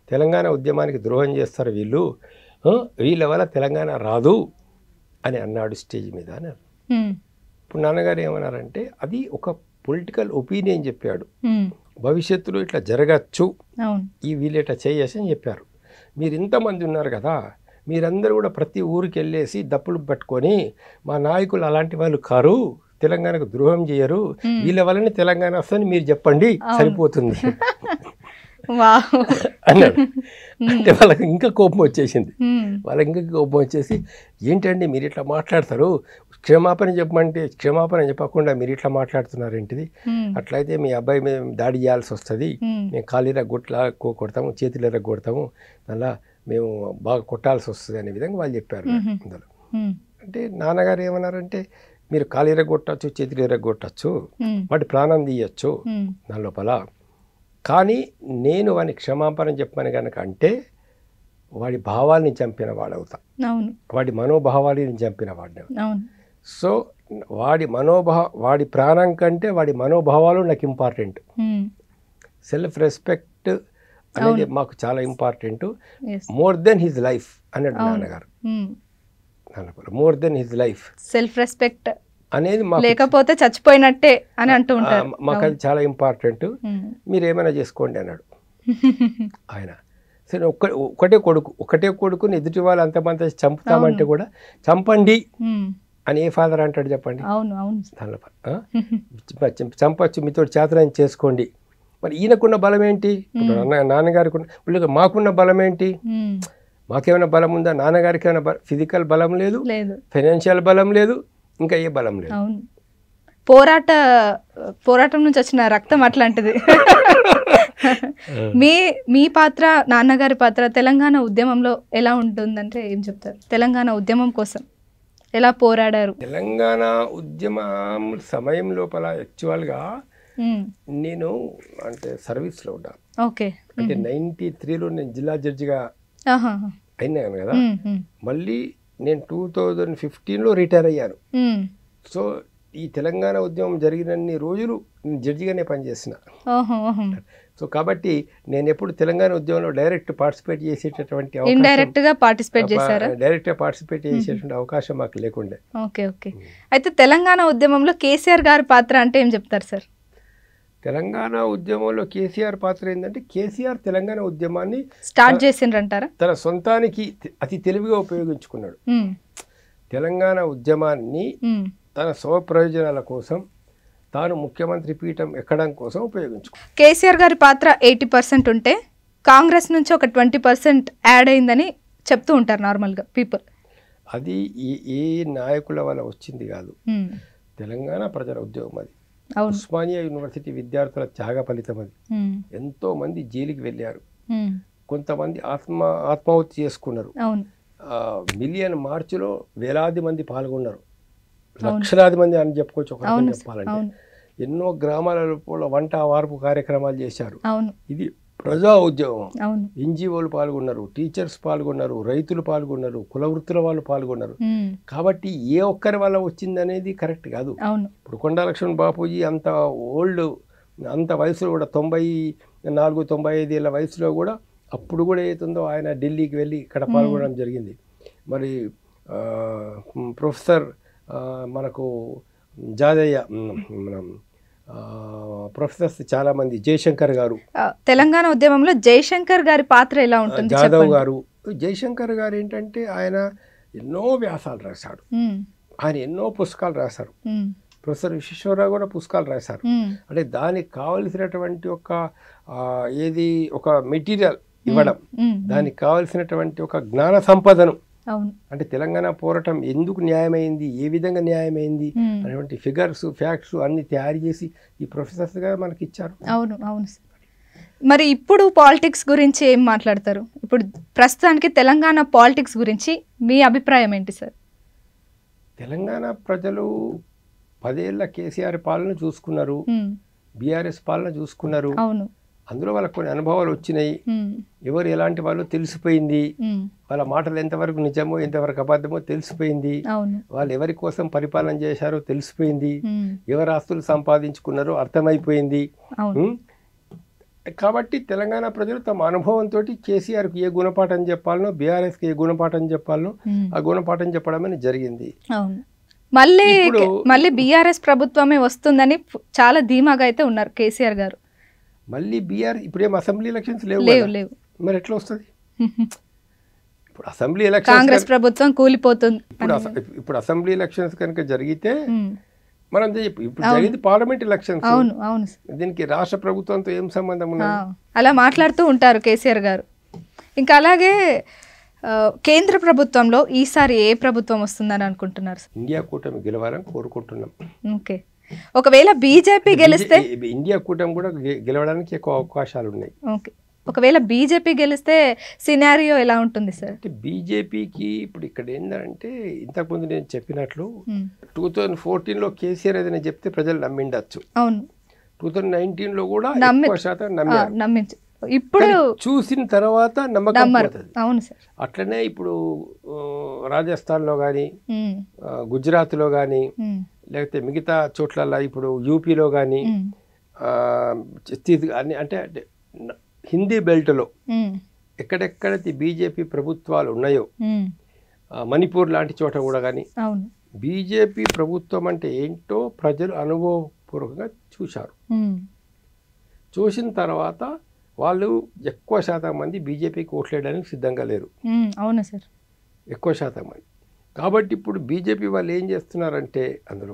తెలంగాణ ఉద్యమానికి ద్రోహం చేస్తారు వీళ్ళు ఆ, వీళ్ళ వల్ల తెలంగాణ రాదు అని అన్నాడు స్టేజ్ మీద అని
ఉమ్,
ఇప్పుడు నాన్నగారు ఏమన్నారంటే అది ఒక పొలిటికల్ ఒపీనియన్ చెప్పాడు
ఉమ్,
భవిష్యత్తులో ఇట్లా జరగచ్చు
అవును
ఈ వీళ్ళు ఇట్లా చేయొచ్చు అని చెప్పారు మీరు ఇంతమంది ఉన్నారు కదా మీరందరూ కూడా ప్రతి ఊరికి వెళ్ళేసి దప్పులు పట్టుకొని మా నాయకులు అలాంటి వాళ్ళు కారు తెలంగాణకు ద్రోహం చేయరు
Hmm.
వీళ్ళ వల్లనే తెలంగాణ వస్తుందని మీరు చెప్పండి
అవును.
సరిపోతుంది
వావ్
అన్నాడు అంటే వాళ్ళకి ఇంకా కోపం వచ్చేసింది
ఉమ్,
వాళ్ళకి ఇంకా కోపం వచ్చేసి ఏంటండి మీరు ఇట్లా మాట్లాడతారు క్షమాపణ చెప్పమంటే క్షమాపణ చెప్పకుండా మీరు ఇట్లా మాట్లాడుతున్నారు ఏంటిది
ఉమ్,
అట్లయితే మీ అబ్బాయి మీద దాడి చేయాల్సి వస్తుంది
ఉమ్,
మేము కాలు గుట్లా కొడతాము చేతులు కొడతాము అలా మేము బాగా కొట్టాల్సి వస్తుంది అనే విధంగా వాళ్ళు చెప్పారు
మ్మ్.
అందులో
ఉమ్,
అంటే నాన్నగారు ఏమన్నారంటే మీరు కాలు ఎరగొట్టచ్చు చేతులు ఎరగొట్టచ్చు
ఉమ్,
వాటి ప్రాణం తీయచ్చు
ఉమ్,
నా లోపల కానీ నేను వాని క్షమాపణ చెప్పమని కనుక అంటే వాడి భావాల్ని చంపిన వాడవుతా
అవును
వాడి మనోభావాలని చంపిన వాడిని
అవును
సో వాడి మనోభా వాడి ప్రాణం కంటే వాడి మనోభావాలు నాకు ఇంపార్టెంట్
ఉమ్,
సెల్ఫ్ రెస్పెక్ట్ అనేది మాకు చాలా important
yes.
More than his life అన్నాడు
అవును.
నాన్నగారు
ఉమ్,
నాన్నగారు more than his life
self respect
అనేది మాకు
లేకపోతే చచ్చిపోయినట్టే అని అంటూ
ఆ,
ఉంటారు
మాకు అది చాలా ఇంపార్టెంట్
ఉమ్,
మీరు ఏమైనా చేసుకోండి అన్నాడు ఆయన సరే ఒక్క ఒకటే కొడుకు ఒకటే కొడుకుని ఎదుటి వాళ్ళు అంతమంది చంపుతామంటే కూడా చంపండి
ఉమ్,
అని ఏ ఫాదర్ అంటాడు చెప్పండి
అవును అవును
దానిలో ఆ? చంప- చంపొచ్చు మీతో చేతనం చేసుకోండి మరి ఈయనకున్న బలం ఏంటి ఇప్పుడు నాన్న నాన్నగారికి ఉన్న వీళ్ళకి మాకున్న బలం ఏంటి
ఉమ్,
మాకేమైనా బలం ఉందా నాన్నగారికి ఏమైనా ఫిజికల్ బలం లేదు
లేదు
ఫైనాన్షియల్ బలం లేదు ఇంకా ఏ బలం లేదు
అవును పోరాట పోరాటం నుంచి వచ్చిన రక్తం అట్లాంటిది మీ మీ పాత్ర నాన్నగారి పాత్ర తెలంగాణ ఉద్యమంలో ఎలా ఉంటుందంటే ఏం చెప్తారు తెలంగాణ ఉద్యమం కోసం ఎలా పోరాడారు
తెలంగాణ ఉద్యమం సమయం లోపల యాక్చువల్గా
ఉమ్,
నేను అంటే సర్వీస్లో ఉన్నాను
ఓకే
అంటే నైంటీ త్రీలో నేను జిల్లా జడ్జిగా
ఆహాహా.
అయినాను కదా
ఉమ్, ఉమ్,
మళ్ళీ నేను టూ థౌజండ్ ఫిఫ్టీన్లో రిటైర్ అయ్యాను
ఉమ్.
సో ఈ తెలంగాణ ఉద్యమం జరిగినన్ని రోజులు నేను జడ్జిగానే పనిచేసిన
ఓహో ఓహో
సో కాబట్టి నేను ఎప్పుడు తెలంగాణ ఉద్యమంలో డైరెక్ట్ పార్టిసిపేట్ చేసేటటువంటి అవకాశం
ఇండైరెక్ట్ గా పార్టిసిపేట్ చేశారా
డైరెక్ట్గా పార్టిసిపేట్ చేసేటువంటి అవకాశం మాకు లేకుండే
ఓకే ఓకే అయితే తెలంగాణ ఉద్యమంలో కేసీఆర్ గారి పాత్ర అంటే ఏం చెప్తారు సార్
తెలంగాణ ఉద్యమంలో కేసీఆర్ పాత్ర ఏంటంటే కేసీఆర్ తెలంగాణ ఉద్యమాన్ని
స్టార్ట్ చేసిండ్రంటారా
తన సొంతానికి తె- అతి తెలివిగా ఉపయోగించుకున్నాడు
ఉమ్,
తెలంగాణ ఉద్యమాన్ని
ఉమ్,
తన స్వప్రయోజనాల కోసం తాను ముఖ్యమంత్రి పీఠం ఎక్కడం కోసం ఉపయోగించుకున్నాడు
కేసీఆర్ గారి పాత్ర ఎయిటీ పర్సెంట్ ఉంటే కాంగ్రెస్ నుంచి ఒక ట్వంటీ పర్సెంట్ యాడ్ అయిందని చెప్తూ ఉంటారు నార్మల్గా పీపుల్
అది ఏ ఏ నాయకుల వల్ల వచ్చింది కాదు తెలంగాణ ప్రజల ఉద్యోగం అది
అవును
ఉస్మానియా యూనివర్సిటీ విద్యార్థుల త్యాగ ఫలితం అది
ఉమ్,
ఎంతో మంది జైలుకి వెళ్ళారు
ఉమ్,
కొంతమంది ఆత్మ ఆత్మాహుతి చేసుకున్నారు
అవును
ఆ, మిలియన్ మార్చిలో వేలాది మంది పాల్గొన్నారు లక్షలాది మంది అని చెప్పుకోవచ్చు ఒక రకంగా
అవును సార్,
చెప్పాలంటే
అవును
ఎన్నో గ్రామాల లోపల వంట వార్పు కార్యక్రమాలు చేశారు
అవును
ఇది ప్రజా ఉద్యోగం
అవును
ఎన్జిఓలు పాల్గొన్నారు టీచర్స్ పాల్గొన్నారు రైతులు పాల్గొన్నారు కుల వృత్తుల వాళ్ళు పాల్గొన్నారు
ఉమ్,
కాబట్టి ఏ ఒక్కరి వల్ల వచ్చిందనేది కరెక్ట్ కాదు
అవును
ఇప్పుడు కొండా లక్ష్మణ్ బాపూజీ అంత ఓల్డ్ అంత వయసులో కూడా తొంభై నాలుగు తొంభై ఐదు ఏళ్ళ వయసులో కూడా అప్పుడు కూడా ఏతుందో ఆయన ఢిల్లీకి వెళ్ళి ఇక్కడ పాల్గొనడం జరిగింది మరి ఆ, ప్రొఫెసర్ ఆ, మనకు జాదయ్య మ్, మనం ఆ, ప్రొఫెసర్స్ చాలామంది జయశంకర్ గారు
ఆ, తెలంగాణ ఉద్యమంలో జయశంకర్ గారి పాత్ర ఎలా ఉంటుంది
జాదవ్
చెప్పండి
గారు జయశంకర్ గారు ఏంటంటే ఆయన ఎన్నో వ్యాసాలు రాశాడు
ఉమ్,
ఆయన ఎన్నో పుస్తకాలు రాశారు
ఉమ్,
ప్రొఫెసర్ విశ్వేశ్వరరావు కూడా పుస్తకాలు రాశారు
ఉమ్,
అంటే దానికి కావలసినటువంటి ఒక ఆ, ఏది ఒక మెటీరియల్ ఇవ్వడం
ఉమ్,
దానికి కావలసినటువంటి ఒక జ్ఞాన సంపదను
అవును
అంటే తెలంగాణ పోరాటం ఎందుకు న్యాయమైంది ఏ విధంగా న్యాయమైంది
ఉమ్,
అనేటువంటి ఫిగర్స్ ఫ్యాక్ట్స్ అన్ని తయారు చేసి ఈ ప్రొఫెసర్స్గా మనకి ఇచ్చారు
అవును అవును సార్. మరి ఇప్పుడు పాలిటిక్స్ గురించి ఏం మాట్లాడతారు ఇప్పుడు ప్రస్తుతానికి తెలంగాణ పాలిటిక్స్ గురించి మీ అభిప్రాయం ఏంటి సార్
తెలంగాణ ప్రజలు పదేళ్ల కేసీఆర్ పాలన చూసుకున్నారు
ఉమ్,
బీఆర్ఎస్ పాలన చూసుకున్నారు
అవును
అందులో వాళ్ళకు కొన్ని అనుభవాలు వచ్చినాయి
ఉమ్,
ఎవరు ఎలాంటి వాళ్ళు తెలిసిపోయింది
ఉమ్,
వాళ్ళ మాటలు ఎంతవరకు నిజమో ఎంతవరకు అబద్ధమో తెలిసిపోయింది
అవును
వాళ్ళు ఎవరి కోసం పరిపాలన చేశారో తెలిసిపోయింది
ఉమ్,
ఎవరు ఆస్తులు సంపాదించుకున్నారో అర్థమైపోయింది
అవును
ఉం? కాబట్టి తెలంగాణ ప్రజలు తమ అనుభవంతో కేసీఆర్కి ఏ గుణపాఠం చెప్పాలనో బీఆర్ఎస్కి ఏ గుణపాఠం చెప్పాలనో
ఉమ్.
ఆ గుణపాఠం చెప్పడం అనేది జరిగింది
అవును మళ్ళీ
ఇప్పుడు-
మళ్ళీ బీఆర్ఎస్ ప్రభుత్వమే వస్తుందని ఫు- చాలా ధీమాగా అయితే ఉన్నారు కేసీఆర్ గారు
మళ్ళీ బీఆర్ ఇప్పుడేం అసెంబ్లీ ఎలక్షన్స్ లేవు
లేవు
కదా.
లేవు
మరి ఎట్లా వస్తుంది ఇప్పుడు అసెంబ్లీ ఎలక్షన్స్
కాంగ్రెస్ ప్రభుత్వం కూలిపోతుంది
ఇప్పుడు అస- ఇప్పుడు అసెంబ్లీ ఎలక్షన్స్ కనుక జరిగితే
ఉమ్.
మనం చెప్పు ఇప్పుడు జరిగింది పార్లమెంట్ ఎలక్షన్స్
అవును అవును
దీనికి రాష్ట్ర ప్రభుత్వంతో ఏం సంబంధం
ఆ,
ఉన్నది
అలా మాట్లాడుతూ ఉంటారు కేసీఆర్ గారు ఇంకా అలాగే ఆ, కేంద్ర ప్రభుత్వంలో ఈసారి ఏ ప్రభుత్వం వస్తుందని అనుకుంటున్నారు సార్?
ఇండియా కూటమి గెలవాలని కోరుకుంటున్నాం
ఓకే ఒకవేళ బీజేపీ గెలిస్తే
బీజే- ఇండియా కూటమి కూడా గె- గెలవడానికి ఎక్కువ అవకాశాలు ఉన్నాయి
ఓకే ఒకవేళ బీజేపీ గెలిస్తే సినారియో ఎలా ఉంటుంది సార్
అంటే బీజేపీకి ఇప్పుడు ఇక్కడ ఏంటంటే ఇంతకుముందు నేను చెప్పినట్లు
ఉమ్.
టూ థౌజండ్ ఫోర్టీన్లో కేసీఆర్ ఏదైనా చెప్తే ప్రజలు నమ్మిండొచ్చు
అవును
టూ థౌజండ్ నైన్టీన్లో కూడా
నమ్మి-
ఎక్కువ శాతం
ఆ,
నమ్మారు
నమ్మించు ఇప్పుడు
కానీ చూసిన తర్వాత నమ్మకం
నమ్మరు
పోతుంది
అవును సార్
అట్లనే ఇప్పుడు ఆ, రాజస్థాన్లో కానీ
ఉమ్,
గుజరాత్లో కానీ
ఉమ్,
లేకపోతే మిగతా చోట్ల ఇప్పుడు యూపీలో కానీ
ఉమ్,
ఛత్తీస్ అన్ని అంటే అంటే న- హిందీ బెల్ట్లో
ఉమ్,
ఎక్కడెక్కడైతే బీజేపీ ప్రభుత్వాలు ఉన్నాయో
ఉమ్,
ఆ, మణిపూర్ లాంటి చోట కూడా కానీ
అవును
బీజేపీ ప్రభుత్వం అంటే ఏంటో ప్రజలు అనుభవపూర్వకంగా చూశారు
ఉమ్,
చూసిన తర్వాత వాళ్ళు ఎక్కువ శాతం మంది బీజేపీకి ఓట్లేయడానికి సిద్ధంగా లేరు
ఉమ్, అవును సార్
ఎక్కువ శాతం మంది కాబట్టి ఇప్పుడు బీజేపీ వాళ్ళు ఏం చేస్తున్నారంటే అందులో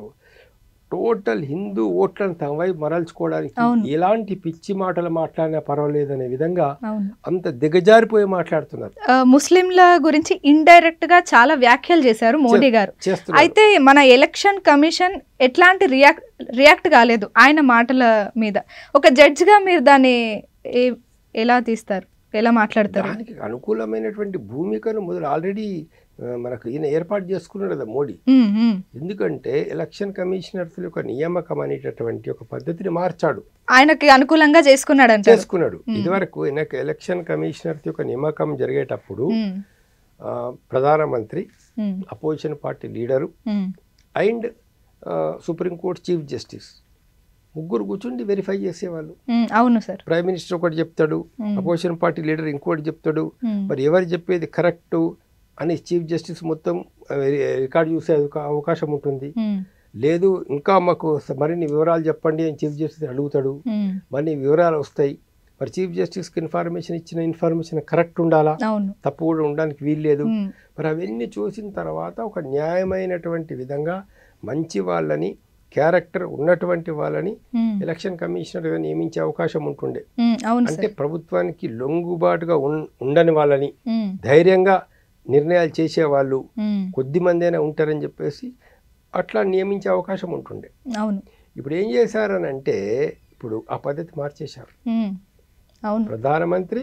టోటల్ హిందూ ఓట్లను తమ వైపు మరల్చుకోవడానికి
అవును.
ఎలాంటి పిచ్చి మాటలు మాట్లాడినా పర్వాలేదనే విధంగా
అవును
అంత దిగజారిపోయి మాట్లాడుతున్నారు
ఆ, ముస్లింల గురించి ఇండైరెక్ట్ గా చాలా వ్యాఖ్యలు చేశారు మోడీ గారు
చేస్తున్నారు
అయితే మన ఎలక్షన్ కమిషన్ ఎట్లాంటి రియాక్ట్ రియాక్ట్ కాలేదు ఆయన మాటల మీద ఒక జడ్జ్ గా మీరు దాన్ని ఏ- ఎలా తీస్తారు ఎలా మాట్లాడతారు
దానికి అనుకూలమైనటువంటి భూమికను మొదలు ఆల్రెడీ మనకు ఈయన ఏర్పాటు చేసుకున్నాడు కదా మోడీ
ఉమ్, ఉమ్.
ఎందుకంటే ఎలక్షన్ కమిషనర్స్ యొక్క నియామకం అనేటటువంటి ఒక పద్ధతిని మార్చాడు
ఆయనకి అనుకూలంగా చేసుకున్నాడు అంటారు
చేసుకున్నాడు ఇదివరకు ఎనక- ఎలక్షన్ కమిషనర్స్ యొక్క నియామకం జరిగేటప్పుడు
ఉమ్,
ఆ, ప్రధానమంత్రి
ఉమ్,
opposition party leader
um,
and supreme court chief justice ముగ్గురు కూర్చుండి వెరిఫై చేసేవాళ్ళు
ఉమ్, అవును సార్
ప్రైమ్ మినిస్టర్ ఒకటి చెప్తాడు
Hmm.
అపోజిషన్ పార్టీ లీడర్ ఇంకోటి చెప్తాడు
ఉమ్,
మరి ఎవరు చెప్పేది కరెక్టు అని చీఫ్ జస్టిస్ మొత్తం ఆ, రికార్డు చూసే అవకా- అవకాశం ఉంటుంది
ఉమ్,
లేదు ఇంకా మాకు స- మరిన్ని వివరాలు చెప్పండి అని చీఫ్ జస్టిస్ అడుగుతాడు
ఉమ్,
మరిన్ని వివరాలు వస్తాయి మరి చీఫ్ జస్టిస్కి ఇన్ఫర్మేషన్ ఇచ్చిన ఇన్ఫర్మేషన్ కరెక్ట్ ఉండాలా
అవును
తప్పు కూడా ఉండడానికి వీల్లేదు
ఉమ్,
మరి అవన్నీ చూసిన తర్వాత ఒక న్యాయమైనటువంటి విధంగా మంచి వాళ్ళని క్యారెక్టర్ ఉన్నటువంటి వాళ్ళని
ఉమ్,
ఎలక్షన్ కమిషనర్గా నియమించే అవకాశం ఉంటుండే
ఉమ్, అవును
అంటే
సార్
ప్రభుత్వానికి లొంగుబాటుగా ఉన్- ఉండని వాళ్ళని
ఉమ్,
ధైర్యంగా నిర్ణయాలు చేసేవాళ్ళు
ఉమ్,
కొద్ది మందైనా ఉంటారని చెప్పేసి అట్లా నియమించే అవకాశం ఉంటుండే
అవును
ఇప్పుడు ఏం చేశారని అంటే ఇప్పుడు ఆ పద్ధతి మార్చేశారు
ఉమ్, అవును
ప్రధానమంత్రి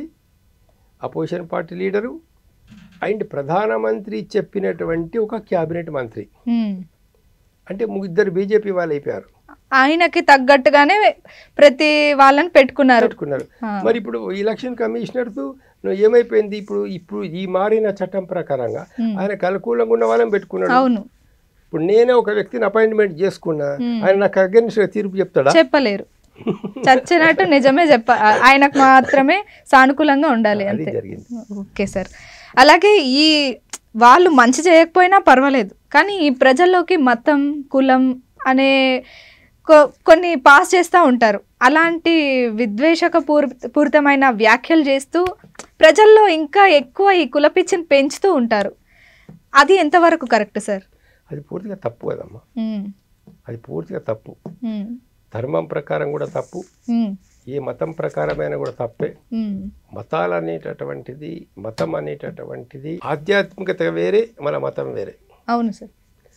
అపోజిషన్ పార్టీ లీడరు అండ్ ప్రధానమంత్రి చెప్పినటువంటి ఒక క్యాబినెట్ మంత్రి
ఉమ్.
అంటే ఇద్దరు బీజేపీ వాళ్ళు అయిపోయారు
ఆయనకి తగ్గట్టుగానే ప్రతి వాళ్ళని పెట్టుకున్నారు
పెట్టుకున్నారు
ఆ.
మరి ఇప్పుడు ఎలక్షన్ కమిషనర్స్ ఏమైపోయింది ఇప్పుడు ఇప్పుడు ఈ మారిన చట్టం ప్రకారంగా
ఉమ్.
ఆయనకు అనుకూలంగా ఉన్న వాళ్ళని పెట్టుకున్నాడు
అవును
ఇప్పుడు నేనే ఒక వ్యక్తిని అపాయింట్మెంట్ చేసుకున్నా
ఉమ్.
ఆయన నాకు అగెన్స్ట్ తీర్పు చెప్తాడా
చెప్పలేరు చచ్చినట్టు నిజమే చెప్ప ఆయనకు మాత్రమే సానుకూలంగా ఉండాలి
అది
అంతే
జరిగింది
ఓకే సార్ అలాగే ఈ వాళ్ళు మంచి చేయకపోయినా పర్వాలేదు కానీ ఈ ప్రజల్లోకి మతం కులం అనే కొ- కొన్ని పాస్ చేస్తూ ఉంటారు అలాంటి విద్వేషక పూర్ పూరితమైన వ్యాఖ్యలు చేస్తూ ప్రజల్లో ఇంకా ఎక్కువ ఈ కులపిచ్చిని పెంచుతూ ఉంటారు అది ఎంతవరకు కరెక్ట్ సార్
అది పూర్తిగా తప్పు కదమ్మా
ఉమ్,
అది పూర్తిగా తప్పు
ఉమ్,
ధర్మం ప్రకారం కూడా తప్పు
ఉమ్,
ఏ మతం ప్రకారమైన కూడా తప్పే
ఉమ్,
మతాలు అనేటటువంటిది మతం అనేటటువంటిది ఆధ్యాత్మికత వేరే మన మతం వేరే
అవును సార్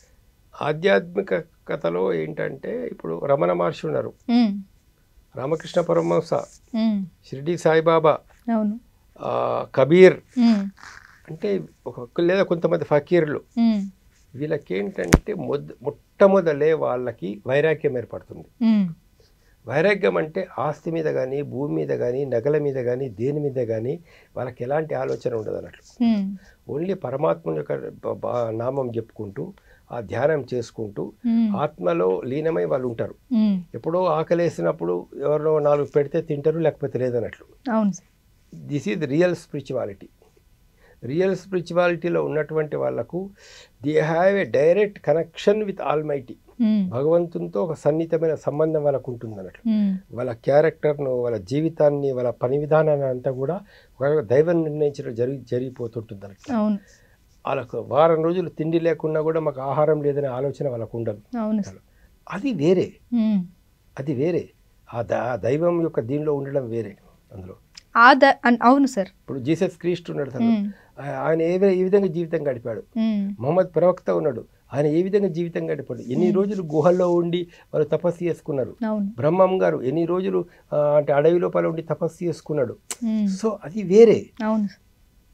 ఆధ్యాత్మికతలో ఏంటంటే ఇప్పుడు రమణ మహర్షి ఉన్నారు
ఉమ్,
రామకృష్ణ పరమహంస
ఉమ్,
షిరిడి సాయిబాబా
అవును
ఆ, కబీర్
ఉమ్,
అంటే ఒక లేదా కొంతమంది ఫకీర్లు
ఉమ్,
వీళ్ళకేంటంటే మొద్ మొట్టమొదలే వాళ్ళకి వైరాగ్యం ఏర్పడుతుంది
ఉమ్,
వైరాగ్యం అంటే ఆస్తి మీద కానీ భూమి మీద కానీ నగల మీద కానీ దేని మీద కానీ వాళ్ళకి ఎలాంటి ఆలోచన ఉండదు అన్నట్లు
ఉమ్,
ఓన్లీ పరమాత్మ యొక్క బ- బ- నామం చెప్పుకుంటూ ఆ ధ్యానం చేసుకుంటూ
ఉమ్,
ఆత్మలో లీనమై వాళ్ళు ఉంటారు
ఉమ్,
ఎప్పుడో ఆకలేసినప్పుడు ఎవరినో నాలుగు పెడితే తింటారు లేకపోతే లేదన్నట్లు
అవును sir
this is real spirituality real స్పిరిచువాలిటీలో ఉన్నటువంటి వాళ్ళకు they have a direct connection with almighty
um,
భగవంతునితో ఒక సన్నిహితమైన సంబంధం వాళ్ళకు ఉంటుంది అన్నట్లు
ఉమ్,
వాళ్ళ క్యారెక్టర్ను వాళ్ళ జీవితాన్ని వాళ్ళ పని విధానాన్ని అంతా కూడా ఒక దైవం నిర్ణయించడం జరిగి జరిగిపోతుంటుంది అన్నట్లు
అవును
వాళ్ళకు వారం రోజులు తిండి లేకున్నా కూడా మాకు ఆహారం లేదనే ఆలోచన వాళ్ళకు ఉండదు
అవును సార్
అది వేరే
ఉమ్.
అది వేరే ఆ ద ఆ దైవం యొక్క దీనిలో ఉండడం వేరే అందులో
ఆ ద అన్- అవును సార్
ఇప్పుడు జీసస్ క్రీస్తు ఉన్నాడు తను
ఉమ్,
ఆ- ఆయన ఏ వి- ఏ విధంగా జీవితం గడిపాడు
ఉమ్,
మహమ్మద్ ప్రవక్త ఉన్నాడు ఆయన ఏ విధంగా జీవితం గడిపాడు ఎన్ని రోజులు గుహల్లో ఉండి వాళ్ళు తపస్సు చేసుకున్నారు
అవును
బ్రహ్మం గారు ఎన్ని రోజులు ఆ, అంటే అడవి లోపల ఉండి తపస్సు చేసుకున్నాడు
ఉమ్,
సో అది వేరే
అవును సార్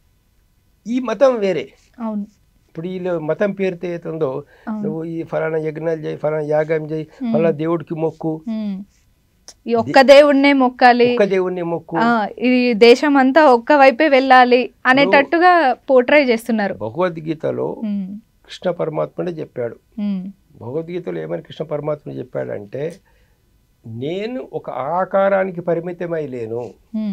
ఈ మతం వేరే
అవును
ఇప్పుడు వీళ్ళు మతం పేరుతో ఏతుందో
అవును
నువ్వు ఈ ఫలానా యజ్ఞాలు చేయి ఫలానా యాగం చేయి ఫలానా దేవుడికి మొక్కు
ఉమ్. ఈ ఒక్క దేవుడినే మొక్కాలి
ఒక్క దేవుణ్ణి మొక్కు
ఆ, ఈ దేశం అంతా ఒక్క వైపే వెళ్ళాలి అనేటట్టుగా పోర్ట్రై చేస్తున్నారు
భగవద్గీతలో
ఉమ్,
కృష్ణ పరమాత్ముడే చెప్పాడు
ఉమ్,
భగవద్గీతలో ఏమని కృష్ణ పరమాత్మ చెప్పాడంటే నేను ఒక ఆకారానికి పరిమితమై లేను
ఉమ్,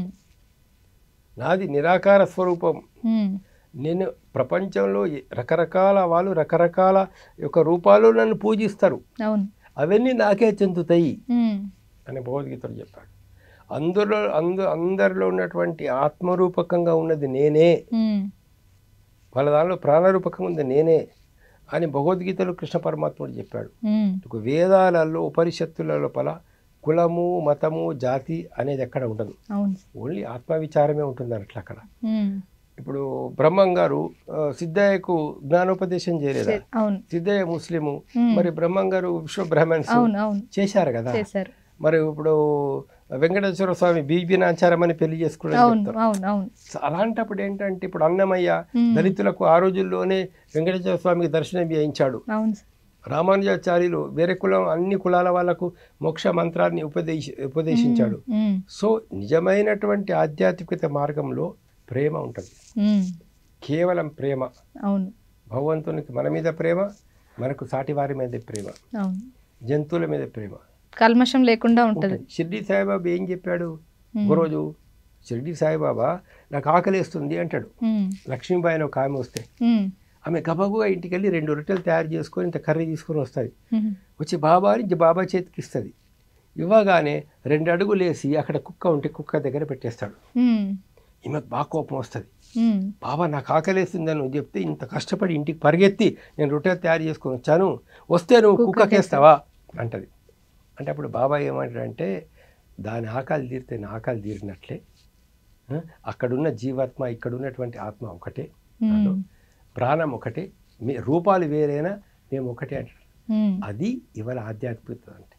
నాది నిరాకార స్వరూపం
ఉమ్,
నేను ప్రపంచంలో ఎ- రకరకాల వాళ్ళు రకరకాల యొక్క రూపాలు నన్ను పూజిస్తారు
అవును
అవన్నీ నాకే చెందుతాయి
ఉమ్,
అని భగవద్గీతలో చెప్పాడు అందులో అందు అందరిలో ఉన్నటువంటి ఆత్మరూపకంగా ఉన్నది నేనే
ఉమ్,
వాళ్ళ దానిలో ప్రాణరూపకంగా ఉంది నేనే అని భగవద్గీతలో కృష్ణ పరమాత్ముడు చెప్పాడు
ఉమ్,
ఒక వేదాలలో ఉపనిషత్తుల లోపల కులము మతము జాతి అనేది ఎక్కడ ఉండదు
అవును
ఓన్లీ ఆత్మవిచారమే ఉంటుంది అట్లా అక్కడ
ఉమ్,
ఇప్పుడు బ్రహ్మం గారు ఆ, సిద్ధయ్యకు జ్ఞానోపదేశం చేయలేదా
చే- అవును
సిద్ధయ్య ముస్లిము
ఉమ్,
మరి బ్రహ్మం గారు విశ్వ బ్రాహ్మణ్స్
అవును అవును
చేశారు కదా
చేశారు
మరి ఇప్పుడు వెంకటేశ్వర స్వామి బీబీ నాచారం అని పెళ్లి చేసుకోవడం
అవును
చెప్తారు
అవును అవును
సో అలాంటప్పుడు ఏంటంటే ఇప్పుడు అన్నమయ్య
ఉమ్,
దళితులకు ఆ రోజుల్లోనే వెంకటేశ్వర స్వామికి దర్శనం చేయించాడు
అవును సార్.
రామానుజాచార్యులు వేరే కులం అన్ని కులాల వాళ్ళకు మోక్ష మంత్రాన్ని ఉపదేశ ఉపదేశించాడు
ఉమ్,
సో నిజమైనటువంటి ఆధ్యాత్మికత మార్గంలో ప్రేమ ఉంటుంది
ఉమ్,
కేవలం ప్రేమ
అవును
భగవంతునికి మన మీద ప్రేమ మనకు సాటి వారి మీద ప్రేమ
అవును
జంతువుల మీద ప్రేమ
కల్మషం లేకుండా ఉంటది
ఉంటుంది. షిర్డీ సాయిబాబా ఏం చెప్పాడు
ఉమ్,
ఒకరోజు షిర్డీ సాయిబాబా నాకు ఆకలేస్తుంది అంటాడు
ఉమ్,
లక్ష్మీబాయి అని ఒక ఆమె వస్తే
ఉమ్,
ఆమె గబగుగా ఇంటికి వెళ్ళి రెండు రొట్టెలు తయారు చేసుకొని ఇంత కర్రీ తీసుకొని వస్తుంది
ఉమ్,
వచ్చి బాబా అని బాబా చేతికి ఇస్తుంది ఇవ్వగానే రెండు అడుగులు వేసి అక్కడ కుక్క ఉంటే కుక్క దగ్గర పెట్టేస్తాడు
ఉమ్,
ఈమెకు బాగా కోపం వస్తుంది
ఉమ్,
బాబా నాకు ఆకలేస్తుందని నువ్వు చెప్తే ఇంత కష్టపడి ఇంటికి పరిగెత్తి నేను రొట్టెలు తయారు చేసుకొని వచ్చాను వస్తే నువ్వు కుక్కకేస్తావా అంటది అంటే అప్పుడు బాబా ఏమంటాడంటే దాని ఆకలి తీరితే నా ఆకలి తీరినట్లే ఆ, అక్కడున్న జీవాత్మ ఇక్కడ ఉన్నటువంటి ఆత్మ ఒకటే
ఉమ్,
ప్రాణం ఒకటే మీ రూపాలు వేరైనా మేము ఒకటే అంటాడు
ఉమ్,
అది ఇవాళ ఆధ్యాత్మికత అంటే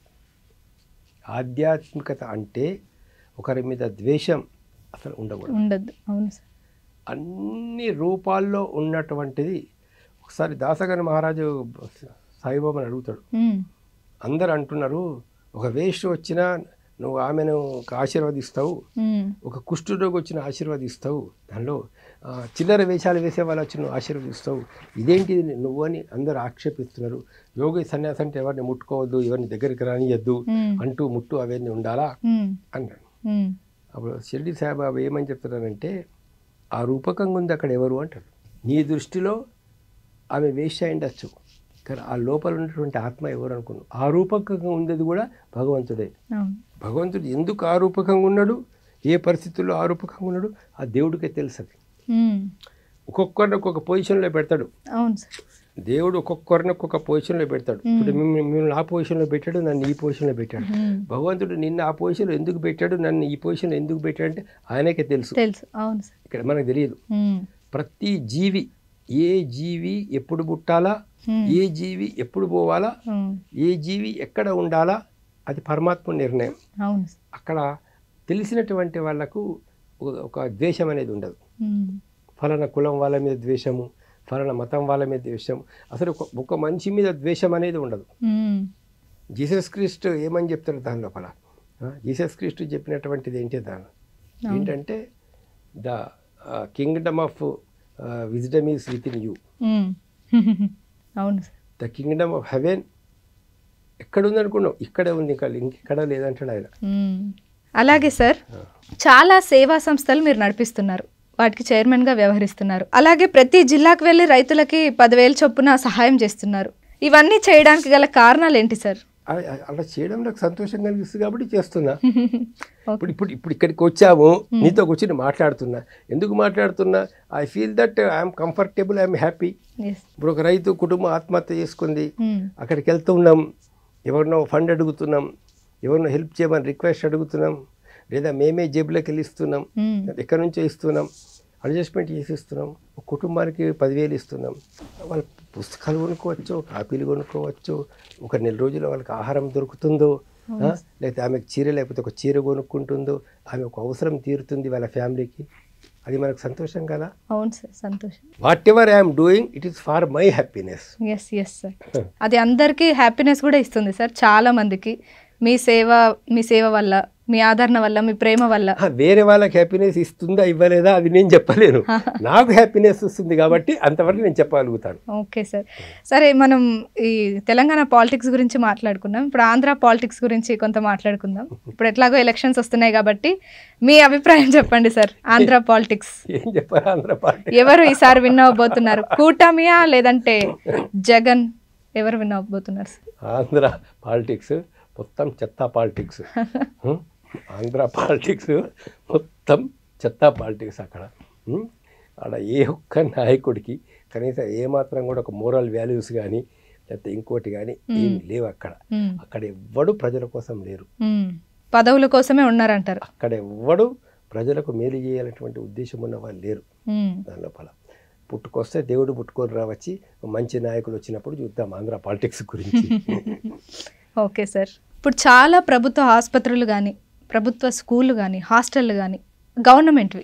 ఆధ్యాత్మికత అంటే ఒకరి మీద ద్వేషం అసలు ఉండకూడదు
ఉండద్దు అవును సార్
అన్ని రూపాల్లో ఉన్నటువంటిది ఒకసారి దాసగని మహారాజు సాయిబాబాని అడుగుతాడు
ఉమ్,
అందరు అంటున్నారు ఒక వేస్ట్ వచ్చినా నువ్వు ఆమెను ఆశీర్వదిస్తావు
ఉమ్,
ఒక కుష్ఠరోగి వచ్చిన ఆశీర్వదిస్తావు దానిలో ఆ, చిల్లర వేషాలు వేసే వాళ్ళు వచ్చి నువ్వు ఆశీర్వదిస్తావు ఇదేంటి నువ్వు అని అందరూ ఆక్షేపిస్తున్నారు యోగి సన్యాసం అంటే ఎవరిని ముట్టుకోవద్దు ఎవరిని దగ్గరికి రానియద్దు
ఉమ్,
అంటూ ముట్టు అవన్నీ ఉండాలా
ఉమ్,
అన్నాడు
ఉమ్,
అప్పుడు షిర్డి సాయిబాబా ఏమని చెప్తున్నారంటే ఆ రూపకంగా ఉంది అక్కడ ఎవరు అంటాడు నీ దృష్టిలో ఆమె వేస్ట్ అయి ఉండొచ్చు కానీ ఆ లోపల ఉన్నటువంటి ఆత్మ ఎవరు అనుకున్నావు ఆ రూపకంగా ఉండేది కూడా భగవంతుడే
అవును
భగవంతుడు ఎందుకు ఆ రూపకంగా ఉన్నాడు ఏ పరిస్థితుల్లో ఆ రూపకంగా ఉన్నాడు ఆ దేవుడికే తెలుసు అది
ఉమ్,
ఒక్కొక్కరిని ఒక్కొక్క పొజిషన్లో పెడతాడు
అవును సార్
దేవుడు ఒక్కొక్కరిని ఒక్కొక్క పొజిషన్లో పెడతాడు ఇప్పుడు మిమ్మల్ని మిమ్మల్ని ఆ పొజిషన్లో పెట్టాడు నన్ను ఈ పొజిషన్లో పెట్టాడు
ఉమ్,
భగవంతుడు నిన్ను ఆ పొజిషన్లో ఎందుకు పెట్టాడు నన్ను ఈ పొజిషన్లో ఎందుకు పెట్టాడు అంటే ఆయనకే తెలుసు
తెలుసు అవును సార్
ఇక్కడ మనకు తెలియదు
ఉమ్,
ప్రతి జీవి ఏ జీవి ఎప్పుడు పుట్టాలా
ఉమ్,
ఏ జీవి ఎప్పుడు పోవాలా
ఉమ్,
ఏ జీవి ఎక్కడ ఉండాలా అది పరమాత్మ నిర్ణయం
అవును సార్
అక్కడ తెలిసినటువంటి వాళ్ళకు ఒక- ఒక ద్వేషం అనేది ఉండదు
ఉమ్,
ఫలానా కులం వాళ్ళ మీద ద్వేషము ఫలానా మతం వాళ్ళ మీద ద్వేషం అసలు ఒక ఒక మనిషి మీద ద్వేషం అనేది ఉండదు
ఉమ్,
జీసస్ క్రీస్ట్ ఏమని చెప్తారు దాని లోపల ఆ, జీసస్ క్రీస్ట్ చెప్పినటువంటిది ఏంటి దాని ఏంటంటే the kingdom of wisdom is within you
um, అవును sir
the kingdom of heaven ఎక్కడ ఉంది అనుకున్నావు ఇక్కడే ఉంది ఇంకా ఇంకెక్కడ లేదంటాడు ఆయన
మ్మ్. అలాగే సార్ చాలా సేవా సంస్థలు మీరు నడిపిస్తున్నారు వాటికి చైర్మన్గా వ్యవహరిస్తున్నారు అలాగే ప్రతి జిల్లాకు వెళ్ళి రైతులకి పదివేలు చొప్పున సహాయం చేస్తున్నారు ఇవన్నీ చేయడానికి గల కారణాలు ఏంటి సార్
అ- అ- అలా చేయడం నాకు సంతోషం కలిగిస్తుంది కాబట్టి చేస్తున్నా ఇప్పుడు ఇప్పుడు ఇప్పుడు ఇక్కడికి వచ్చాము నీతో కూర్చొని మాట్లాడుతున్నా ఎందుకు మాట్లాడుతున్నా I feel that I'm comfortable I'm happy
yes
ఇప్పుడు ఒక రైతు కుటుంబం ఆత్మహత్య చేసుకుంది అక్కడికి వెళ్తూ ఉన్నాం ఎవరినో ఫండ్ అడుగుతున్నాం ఎవరినో హెల్ప్ చేయమని రిక్వెస్ట్ అడుగుతున్నాం లేదా మేమే జేబులోకి వెళ్ళి ఇస్తున్నాం ఎక్కడి నుంచో ఇస్తున్నాం అడ్జస్ట్మెంట్ చేసి ఇస్తున్నాం ఒక కుటుంబానికి పదివేలు ఇస్తున్నాం వాళ్ళ పుస్తకాలు కొనుక్కోవచ్చు కాపీలు కొనుక్కోవచ్చు ఒక నెల రోజులు వాళ్ళకి ఆహారం దొరుకుతుందో ఆ? లేకపోతే ఆమెకు చీర లేకపోతే ఒక చీర కొనుక్కుంటుందో ఆమె ఒక అవసరం తీరుతుంది వాళ్ళ ఫ్యామిలీకి అది మనకు సంతోషం కదా
అవును సార్ సంతోషం
whatever I'm doing it is for my happiness
yes yes sir అది అందరికీ హ్యాపీనెస్ కూడా ఇస్తుంది సార్ చాలా మందికి మీ సేవ మీ సేవ వల్ల మీ ఆదరణ వల్ల మీ ప్రేమ వల్ల
ఆ, వేరే వాళ్ళకి హ్యాపీనెస్ ఇస్తుందా ఇవ్వలేదా అది నేను చెప్పలేను నాకు హ్యాపీనెస్ వస్తుంది కాబట్టి అంతవరకు నేను చెప్పగలుగుతాను
ఓకే సార్ సరే మనం ఈ తెలంగాణ పాలిటిక్స్ గురించి మాట్లాడుకుందాం ఇప్పుడు ఆంధ్ర పాలిటిక్స్ గురించి కొంత మాట్లాడుకుందాం ఇప్పుడు ఎట్లాగో ఎలక్షన్స్ వస్తున్నాయి కాబట్టి మీ అభిప్రాయం చెప్పండి సార్ ఆంధ్ర పాలిటిక్స్
ఏం చెప్పాలి ఆంధ్ర పార్టీ
ఎవరు ఈసారి విన్ అవ్వబోతున్నారు కూటమియా లేదంటే జగన్ ఎవరు విన్ అవ్వబోతున్నారు సార్
ఆంధ్ర పాలిటిక్స్ మొత్తం చెత్త పాలిటిక్స్ హ్మ్? ఆంధ్ర పాలిటిక్స్ మొత్తం చెత్త పాలిటిక్స్ అక్కడ హ్మ్? అక్కడ ఏ ఒక్క నాయకుడికి కనీసం ఏమాత్రం కూడా ఒక మోరల్ వాల్యూస్ కానీ లేకపోతే ఇంకోటి కానీ ఏం లేవు అక్కడ
మ్మ్.
అక్కడ ఎవ్వడు ప్రజల కోసం లేరు
మ్మ్. పదవుల కోసమే ఉన్నారంటారు
అక్కడ ఎవ్వడు ప్రజలకు మేలు చేయాలనేటువంటి ఉద్దేశం ఉన్న వాళ్ళు లేరు
మ్మ్.
దాని లోపల పుట్టుకొస్తే దేవుడు పుట్టుకొని రావచ్చి మంచి నాయకులు వచ్చినప్పుడు చూద్దాం ఆంధ్ర పాలిటిక్స్ గురించి
ఓకే సార్ ఇప్పుడు చాలా ప్రభుత్వ ఆసుపత్రులు కానీ ప్రభుత్వ స్కూళ్ళు కానీ హాస్టళ్ళు కానీ గవర్నమెంట్వి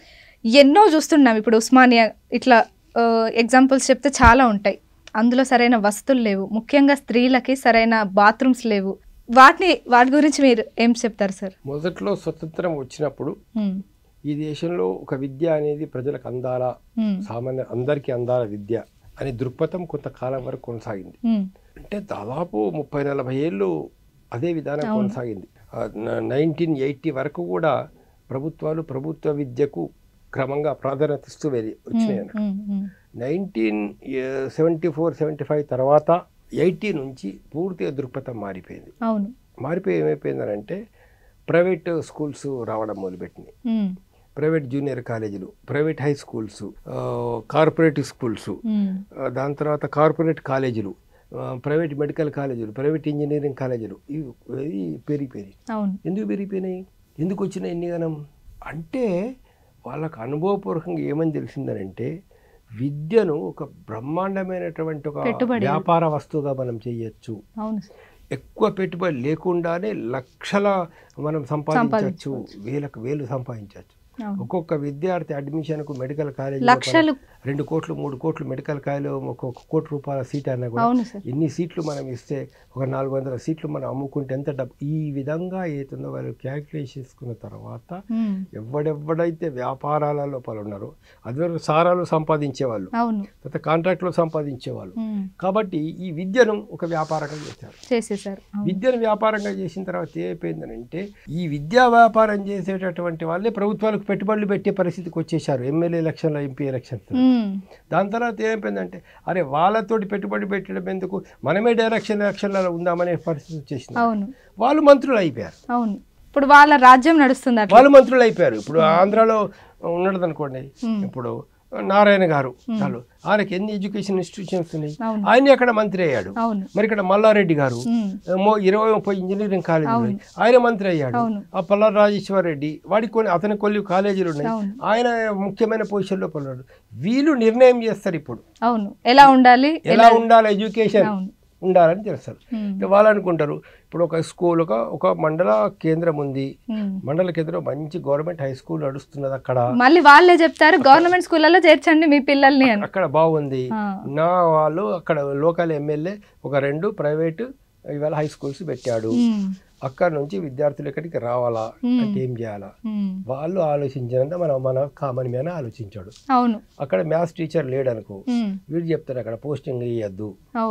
ఎన్నో చూస్తున్నాం ఇప్పుడు ఉస్మానియా ఇట్లా ఎగ్జాంపుల్స్ చెప్తే చాలా ఉంటాయి అందులో సరైన వసతులు లేవు ముఖ్యంగా స్త్రీలకి సరైన బాత్రూమ్స్ లేవు వాటిని వాటి గురించి మీరు ఏం చెప్తారు సార్
మొదట్లో స్వతంత్రం వచ్చినప్పుడు
మ్మ్.
ఈ దేశంలో ఒక విద్య అనేది ప్రజలకు అందాల
మ్మ్.
సామాన్య అందరికీ అందాల విద్య అనే దృక్పథం కొంతకాలం వరకు కొనసాగింది
మ్మ్.
అంటే దాదాపు ముప్పై నలభై ఏళ్ళు అదే విధానం కొనసాగింది నైన్టీన్ ఎయిటీ వరకు కూడా ప్రభుత్వాలు ప్రభుత్వ విద్యకు క్రమంగా ప్రాధాన్యత ఇస్తూ వెళ్ళి వచ్చినాయి అన్నట్టు.
మ్మ్. మ్మ్.
Nineteen seventy four seventy five తర్వాత ఎయిటీ నుంచి పూర్తిగా దృక్పథం మారిపోయింది
అవును
మారిపోయి ఏమైపోయిందనంటే ప్రైవేట్ స్కూల్స్ రావడం మొదలుపెట్టినాయి
మ్మ్.
ప్రైవేట్ జూనియర్ కాలేజీలు ప్రైవేట్ హై స్కూల్స్ ఆ, కార్పొరేటివ్ స్కూల్స్
మ్మ్.
ఆ, దాని తర్వాత కార్పొరేట్ కాలేజీలు ఆ, ప్రైవేట్ మెడికల్ కాలేజీలు ప్రైవేట్ ఇంజనీరింగ్ కాలేజీలు ఇవి ఇవి పెరిగిపోయినాయి
అవును
ఎందుకు పెరిగిపోయినాయి ఎందుకు వచ్చినాయి ఎన్ని గనం అంటే వాళ్ళకు అనుభవపూర్వకంగా ఏమని తెలిసిందనంటే విద్యను ఒక బ్రహ్మాండమైనటువంటి ఒక
పెట్టుబడి.
వ్యాపార వస్తువుగా మనం చేయొచ్చు
అవును సార్.
ఎక్కువ పెట్టుబడి లేకుండానే లక్షల మనం సంపాదించవచ్చు వేలకు వేలు సంపాదించవచ్చు
అవును
ఒక్కొక్క విద్యార్థి అడ్మిషన్కు మెడికల్ కాలేజ్
లక్షలు
రెండు కోట్లు మూడు కోట్లు మెడికల్ కాలేజ్ ఒక్కొక్క కోటి రూపాయల సీట్ అన్నా కూడా
అవును సార్
ఇన్ని సీట్లు మనం ఇస్తే ఒక నాలుగు వందల సీట్లు మనం అమ్ముకుంటే ఎంత డబ్బు ఈ విధంగా ఏతుందో వాళ్ళు క్యాల్కులేట్ చేసుకున్న తర్వాత
మ్మ్.
ఎవడెవడైతే వ్యాపారాల లోపల ఉన్నారో అదివరకు సారాలు సంపాదించేవాళ్ళు
అవును
తర్వాత కాంట్రాక్ట్లో సంపాదించేవాళ్ళు
మ్మ్.
కాబట్టి ఈ విద్యను ఒక వ్యాపారంగా చేశారు
చేసేసారు అవును.
విద్యను వ్యాపారంగా చేసిన తర్వాత ఏమైపోయిందనంటే ఈ విద్యా వ్యాపారం చేసేటటువంటి వాళ్ళే ప్రభుత్వాలకు పెట్టుబడులు పెట్టే పరిస్థితికి వచ్చేసారు ఎమ్మెల్యే ఎలక్షన్లో ఎంపీ ఎలక్షన్స్
మ్మ్.
దాని తర్వాత ఏమైపోయిందంటే అరే వాళ్ళతోటి పెట్టుబడి పెట్టడం ఎందుకు మనమే డైరెక్షన్ ఎలక్షన్లలో ఉందామనే పరిస్థితి వచ్చేసింది
అవును
వాళ్ళు మంత్రులు అయిపోయారు
అవును ఇప్పుడు వాళ్ళ రాజ్యం నడుస్తుంది అట్లా
వాళ్ళు మంత్రులు అయిపోయారు ఇప్పుడు ఆంధ్రాలో ఉన్నది అనుకోండి
మ్మ్.
ఇప్పుడు నారాయణ గారు చాలు ఆయనకి ఎన్ని ఎడ్యుకేషన్ ఇన్స్టిట్యూషన్స్ ఉన్నాయి
అవును
ఆయన అక్కడ మంత్రి అయ్యాడు
అవును
మరి ఇక్కడ మల్లారెడ్డి గారు
మ్మ్.
మో- ఇరవై ముప్పై ఇంజనీరింగ్ కాలేజీలు ఉన్నాయి ఆయన మంత్రి అయ్యాడు
అవును.
ఆ పల్లారు రాజేశ్వర రెడ్డి వాడికి కొన్ని అతని కొన్ని కాలేజీలు ఉన్నాయి
అవును
ఆయన ముఖ్యమైన పొజిషన్లో పన్నాడు వీళ్ళు నిర్ణయం చేస్తారు ఇప్పుడు
అవును ఎలా ఉండాలి
ఎలా ఉండాలి ఎడ్యుకేషన్
అవును
ఉండాలని తెలుస్తారు
మ్మ్.
ఇక వాళ్ళు అనుకుంటారు ఇప్పుడు ఒక స్కూల్ ఒక ఒక మండల కేంద్రం ఉంది
మ్మ్.
మండల కేంద్రం మంచి గవర్నమెంట్ హై స్కూల్ నడుస్తున్నది అక్కడ
మళ్ళీ వాళ్ళే చెప్తారు గవర్నమెంట్ స్కూళ్ళలో చేర్చండి మీ పిల్లల్ని అని
అక్కడ బాగుంది
ఆ.
నా వాళ్ళు అక్కడ లోకల్ ఎమ్మెల్యే ఒక రెండు ప్రైవేటు ఇవాళ హై స్కూల్స్ పెట్టాడు
మ్మ్.
అక్కడ నుంచి విద్యార్థులు ఇక్కడికి రావాలా
మ్మ్.
అంటే ఏం చేయాలా
మ్మ్.
వాళ్ళు ఆలోచించినంత మనం మన కామన్ మ్యాన్ ఆలోచించాడు
అవును
అక్కడ మ్యాథ్స్ టీచర్ లేడనుకో
మ్మ్.
వీడు చెప్తారు అక్కడ పోస్టింగ్ ఇవ్వద్దు
ఓ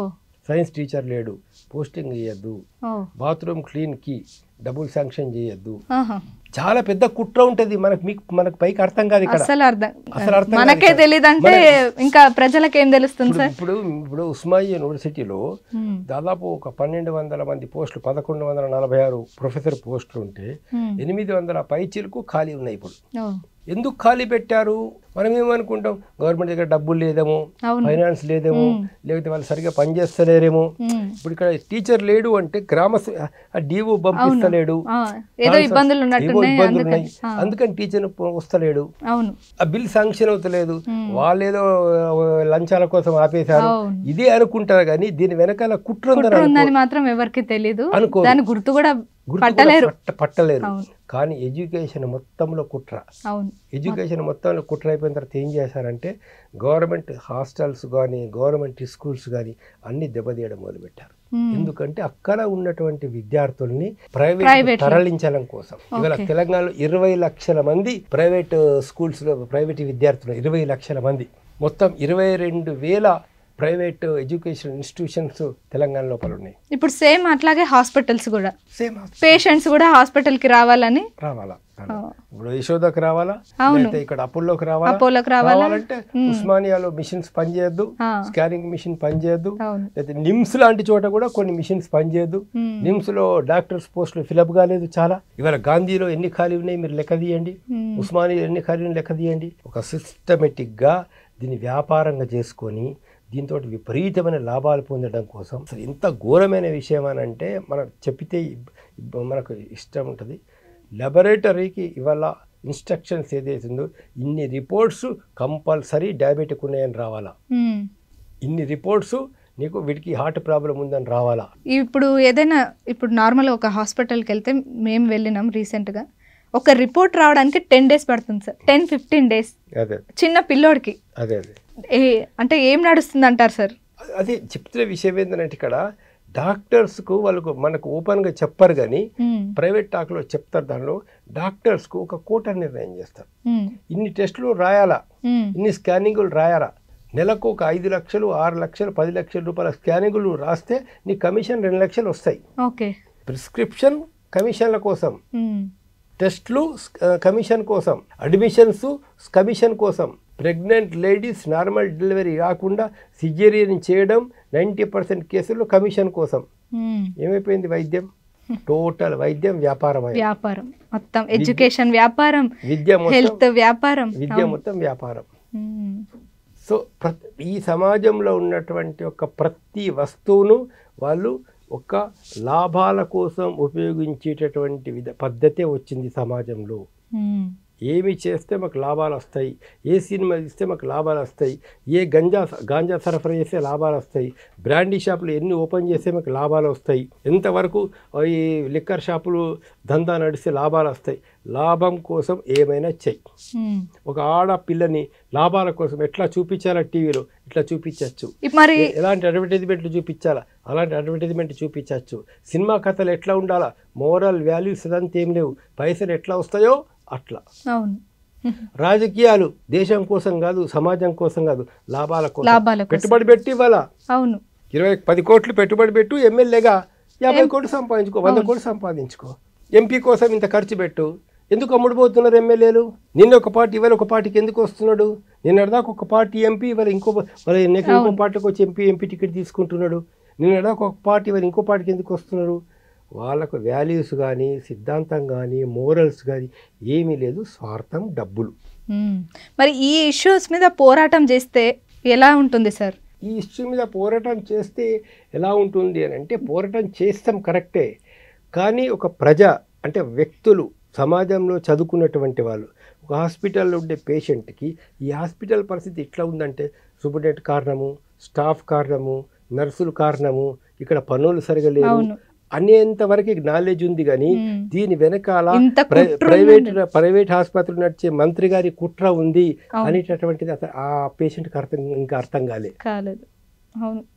సైన్స్ టీచర్ లేడు పోస్టింగ్ చేయొద్దు
ఓ
బాత్రూమ్ క్లీన్కి డబ్బులు శాంక్షన్ చేయొద్దు
ఆహా.
చాలా పెద్ద కుట్ర ఉంటుంది మనకు మీకు మనకు పైకి అర్థం కాదు ఇక్కడ
అసలు అర్థం
అసలు అర్థం కాదు
మనకే
ఇక్కడ.
తెలియదంటే ఇంకా ప్రజలకు ఏం తెలుస్తుంది
ఇప్పుడు
సార్
ఇప్పుడు ఇప్పుడు ఉస్మానియా యూనివర్సిటీలో
ఉమ్,
దాదాపు ఒక పన్నెండు వందల మంది పోస్టులు పదకొండు వందల నలభై ఆరు ప్రొఫెసర్ పోస్టులు ఉంటే
ఉమ్,
ఎనిమిది వందల పైచీలకు ఖాళీ ఉన్నాయి ఇప్పుడు
ఓ,
ఎందుకు ఖాళీ పెట్టారు మనం ఏమనుకుంటాం గవర్నమెంట్ దగ్గర డబ్బులు లేదేమో
అవును
ఫైనాన్స్ లేదేమో
మ్మ్.
లేకపోతే వాళ్ళు సరిగా పనిచేస్తలేరేమో
ఉమ్,
ఇప్పుడు ఇక్కడ టీచర్ లేడు అంటే గ్రామ స- ఆ డిఓ పంపిస్తలేడు
ఆ, ఏదో ఇబ్బందులు
ఏవో
ఉన్నట్టున్నాయి
ఇబ్బందులు
అందుకని
ఉన్నాయి
ఆ,
అందుకని టీచర్ వస్తలేడు
అవును
ఆ బిల్ శాంక్షన్ అవుతలేదు
మ్మ్.
వాళ్ళేదో ఆ, లంచాల కోసం ఆపేశారు
అవును
ఇదే అనుకుంటారు కానీ దీని వెనకాల కుట్ర ఉందని
కుట్ర
అనుకో-
ఉందని మాత్రం ఎవరికి తెలీదు
అనుకోరు.
దాని గుర్తు కూడా
గుర్తు కూడా
పట్టలేరు
పట్ట- పట్టలేరు
అవును
కానీ ఎడ్యుకేషన్ మొత్తంలో కుట్ర
అవును
ఎడ్యుకేషన్ మొత్తంలో కుట్ర అయిపోయిన తర్వాత ఏం చేశారంటే గవర్నమెంట్ హాస్టల్స్ కానీ గవర్నమెంట్ స్కూల్స్ కానీ అన్ని దెబ్బతీయడం మొదలుపెట్టారు
ఉమ్,
ఎందుకంటే అక్కడ ఉన్నటువంటి విద్యార్థుల్ని ప్రైవేట్
Private లో.
తరలించడం కోసం ఇవాళ
Okay.
తెలంగాణలో ఇరవై లక్షల మంది ప్రైవేట్ స్కూల్స్ లో ప్రైవేట్ విద్యార్థులు ఇరవై లక్షల మంది మొత్తం ఇరవై రెండు వేల ప్రైవేట్ ఎడ్యుకేషన్ ఇన్స్టిట్యూషన్స్ తెలంగాణ లోపల ఉన్నాయి
ఇప్పుడు సేమ్ అట్లాగే హాస్పిటల్స్ కూడా
సేమ్
పేషెంట్స్ కూడా hospital కి రావాలని
రావాలా
ఆ,
ఇప్పుడు యశోదకి రావాలా
అవును.
లేకపోతే ఇక్కడ అపోలోకి రావాలా
అపోలోకి రావాలా
రావాలంటే ఉస్మానియాలో మిషన్స్ పనిచేయద్దు
ఆ,
స్కానింగ్ మిషన్ పనిచేయద్దు
అవును
లేకపోతే నిమ్స్ లాంటి చోట కూడా కొన్ని మిషన్స్ పనిచేయద్దు
ఉమ్,
నిమ్స్ లో డాక్టర్స్ పోస్టులు ఫిలప్ కాలేదు చాలా ఇవాళ గాంధీలో ఎన్ని ఖాళీ ఉన్నాయి మీరు లెక్క తీయండి
ఉమ్,
ఉస్మానియాలో ఎన్ని ఖాళీ ఉన్నాయి లెక్క తీయండి ఒక సిస్టమేటిక్ గా దీన్ని వ్యాపారంగా చేసుకొని దీంతో విపరీతమైన లాభాలు పొందడం కోసం అసలు ఎంత ఘోరమైన విషయం అని అంటే మనం చెప్పితే ఇబ్- ఇబ్- మనకు ఇష్టం ఉంటుంది లెబొరేటరీకి ఇవాళ ఇన్స్ట్రక్షన్స్ ఏదైతుందో ఇన్ని రిపోర్ట్స్ కంపల్సరీ డయాబెటిక్ ఉన్నాయని రావాలా
ఉమ్.
ఇన్ని రిపోర్ట్స్ నీకు వీటికి హార్ట్ ప్రాబ్లం ఉందని రావాలా
ఇప్పుడు ఏదైనా ఇప్పుడు నార్మల్ ఒక హాస్పిటల్కి వెళ్తే మేము వెళ్ళినాం రీసెంట్గా ఒక రిపోర్ట్ రావడానికి టెన్ డేస్ పడుతుంది సార్ టెన్ ఫిఫ్టీన్ డేస్
అదే
చిన్న పిల్లోడికి
అదే అదే
ఏ అంటే ఏం నడుస్తుంది అంటారు సార్
అదే చెప్తున్న విషయం ఏంటంటే ఇక్కడ డాక్టర్స్కు వాళ్ళకు మనకు ఓపెన్గా చెప్పరు కానీ
ఉమ్,
ప్రైవేట్ టాక్లో చెప్తారు దానిలో డాక్టర్స్కు ఒక కోట నిర్ణయం చేస్తారు
ఉమ్,
ఇన్ని టెస్టులు రాయాలా
ఉమ్,
ఇన్ని స్కానింగులు రాయాలా నెలకు ఒక ఐదు లక్షలు ఆరు లక్షలు పది లక్షల రూపాయల స్కానింగులు రాస్తే నీ కమిషన్ రెండు లక్షలు వస్తాయి
ఓకే
ప్రిస్క్రిప్షన్ కమిషన్ల కోసం
ఉమ్,
టెస్ట్లు ఆ, కమిషన్ కోసం అడ్మిషన్స్ కమిషన్ కోసం ప్రెగ్నెంట్ లేడీస్ నార్మల్ డెలివరీ కాకుండా సిజేరియన్ చేయడం నైంటీ పర్సెంట్ కేసుల్లో కమిషన్ కోసం
ఉమ్.
ఏమైపోయింది వైద్యం టోటల్ వైద్యం వ్యాపారం అయింది.
వ్యాపారం మొత్తం ఎడ్యుకేషన్ వ్యాపారం
విద్య మొత్తం
హెల్త్ వ్యాపారం
విద్య మొత్తం వ్యాపారం
ఉమ్,
సో ప్ర ఈ సమాజంలో ఉన్నటువంటి ఒక ప్రతి వస్తువును వాళ్ళు ఒక లాభాల కోసం ఉపయోగించేటటువంటి విధ పద్ధతే వచ్చింది సమాజంలో
ఉమ్,
ఏమి చేస్తే మాకు లాభాలు వస్తాయి ఏ సినిమా ఇస్తే మాకు లాభాలు వస్తాయి ఏ గంజా గాంజా సరఫరా చేస్తే లాభాలు వస్తాయి బ్రాండీ షాపులు ఎన్ని ఓపెన్ చేస్తే మాకు లాభాలు వస్తాయి ఎంతవరకు ఈ లిక్కర్ షాపులు దందా నడిస్తే లాభాలు వస్తాయి లాభం కోసం ఏమైనా చెయ్యి
ఉమ్.
ఒక ఆడపిల్లని లాభాల కోసం ఎట్లా చూపించాలా టీవీలో ఇట్లా చూపించవచ్చు
ఇప్ మరి
ఎ- ఎలాంటి అడ్వర్టైజ్మెంట్లు చూపించాలా అలాంటి అడ్వర్టైజ్మెంట్ చూపించవచ్చు సినిమా కథలు ఎట్లా ఉండాలా మోరల్ వాల్యూస్ అదంతా ఏం లేవు పైసలు ఎట్లా వస్తాయో అట్లా
అవును
రాజకీయాలు దేశం కోసం కాదు సమాజం కోసం కాదు లాభాల కోసం
లాభాల కోసం
పెట్టుబడి పెట్టి ఇవ్వాలా
అవును
ఇరవై పది కోట్లు పెట్టుబడి పెట్టు ఎమ్మెల్యేగా యాభై కోట్లు సంపాదించుకో వంద కోట్లు సంపాదించుకో ఎంపీ కోసం ఇంత ఖర్చు పెట్టు ఎందుకు అమ్ముడుపోతున్నారు ఎమ్మెల్యేలు నిన్న ఒక పార్టీ ఇవాళ ఒక పార్టీకి ఎందుకు వస్తున్నాడు నిన్నటిదాకా ఒక పార్టీ ఎంపీ ఇవాళ ఇంకో మరి నెక్స్ట్ ఇంకో పార్టీకి వచ్చి ఎంపీ ఎంపీ టికెట్ తీసుకుంటున్నాడు నిన్నటిదాకా ఒక పార్టీ ఇవాళ ఇంకో పార్టీకి ఎందుకు వస్తున్నారు వాళ్ళకు వాల్యూస్ కానీ సిద్ధాంతం కానీ మోరల్స్ కానీ ఏమీ లేదు స్వార్థం డబ్బులు
ఉమ్. మరి ఈ ఇష్యూస్ మీద పోరాటం చేస్తే ఎలా ఉంటుంది సార్
ఈ ఇష్యూ మీద పోరాటం చేస్తే ఎలా ఉంటుంది అని అంటే పోరాటం చేస్తాం కరెక్టే కానీ ఒక ప్రజ అంటే వ్యక్తులు సమాజంలో చదువుకున్నటువంటి వాళ్ళు ఒక హాస్పిటల్లో ఉండే పేషెంట్కి ఈ హాస్పిటల్ పరిస్థితి ఎట్లా ఉందంటే సూపరింటెండెంట్ కారణము స్టాఫ్ కారణము నర్సులు కారణము ఇక్కడ పనులు సరిగా లేవు
అవును
అనేంత వరకు నాలెడ్జ్ ఉంది కానీ
ఉమ్.
దీని వెనకాల
ఇంత
ప్ర-
కుట్ర
ప్రైవేట్
ఉందండి.
ప్రైవేట్ ఆసుపత్రి నడిచే మంత్రి గారి కుట్ర ఉంది
అవును.
అనేటటువంటిది అసలు ఆ పేషెంట్కి అర్థం ఇంకా అర్థం కాలే
కాలేదు అవును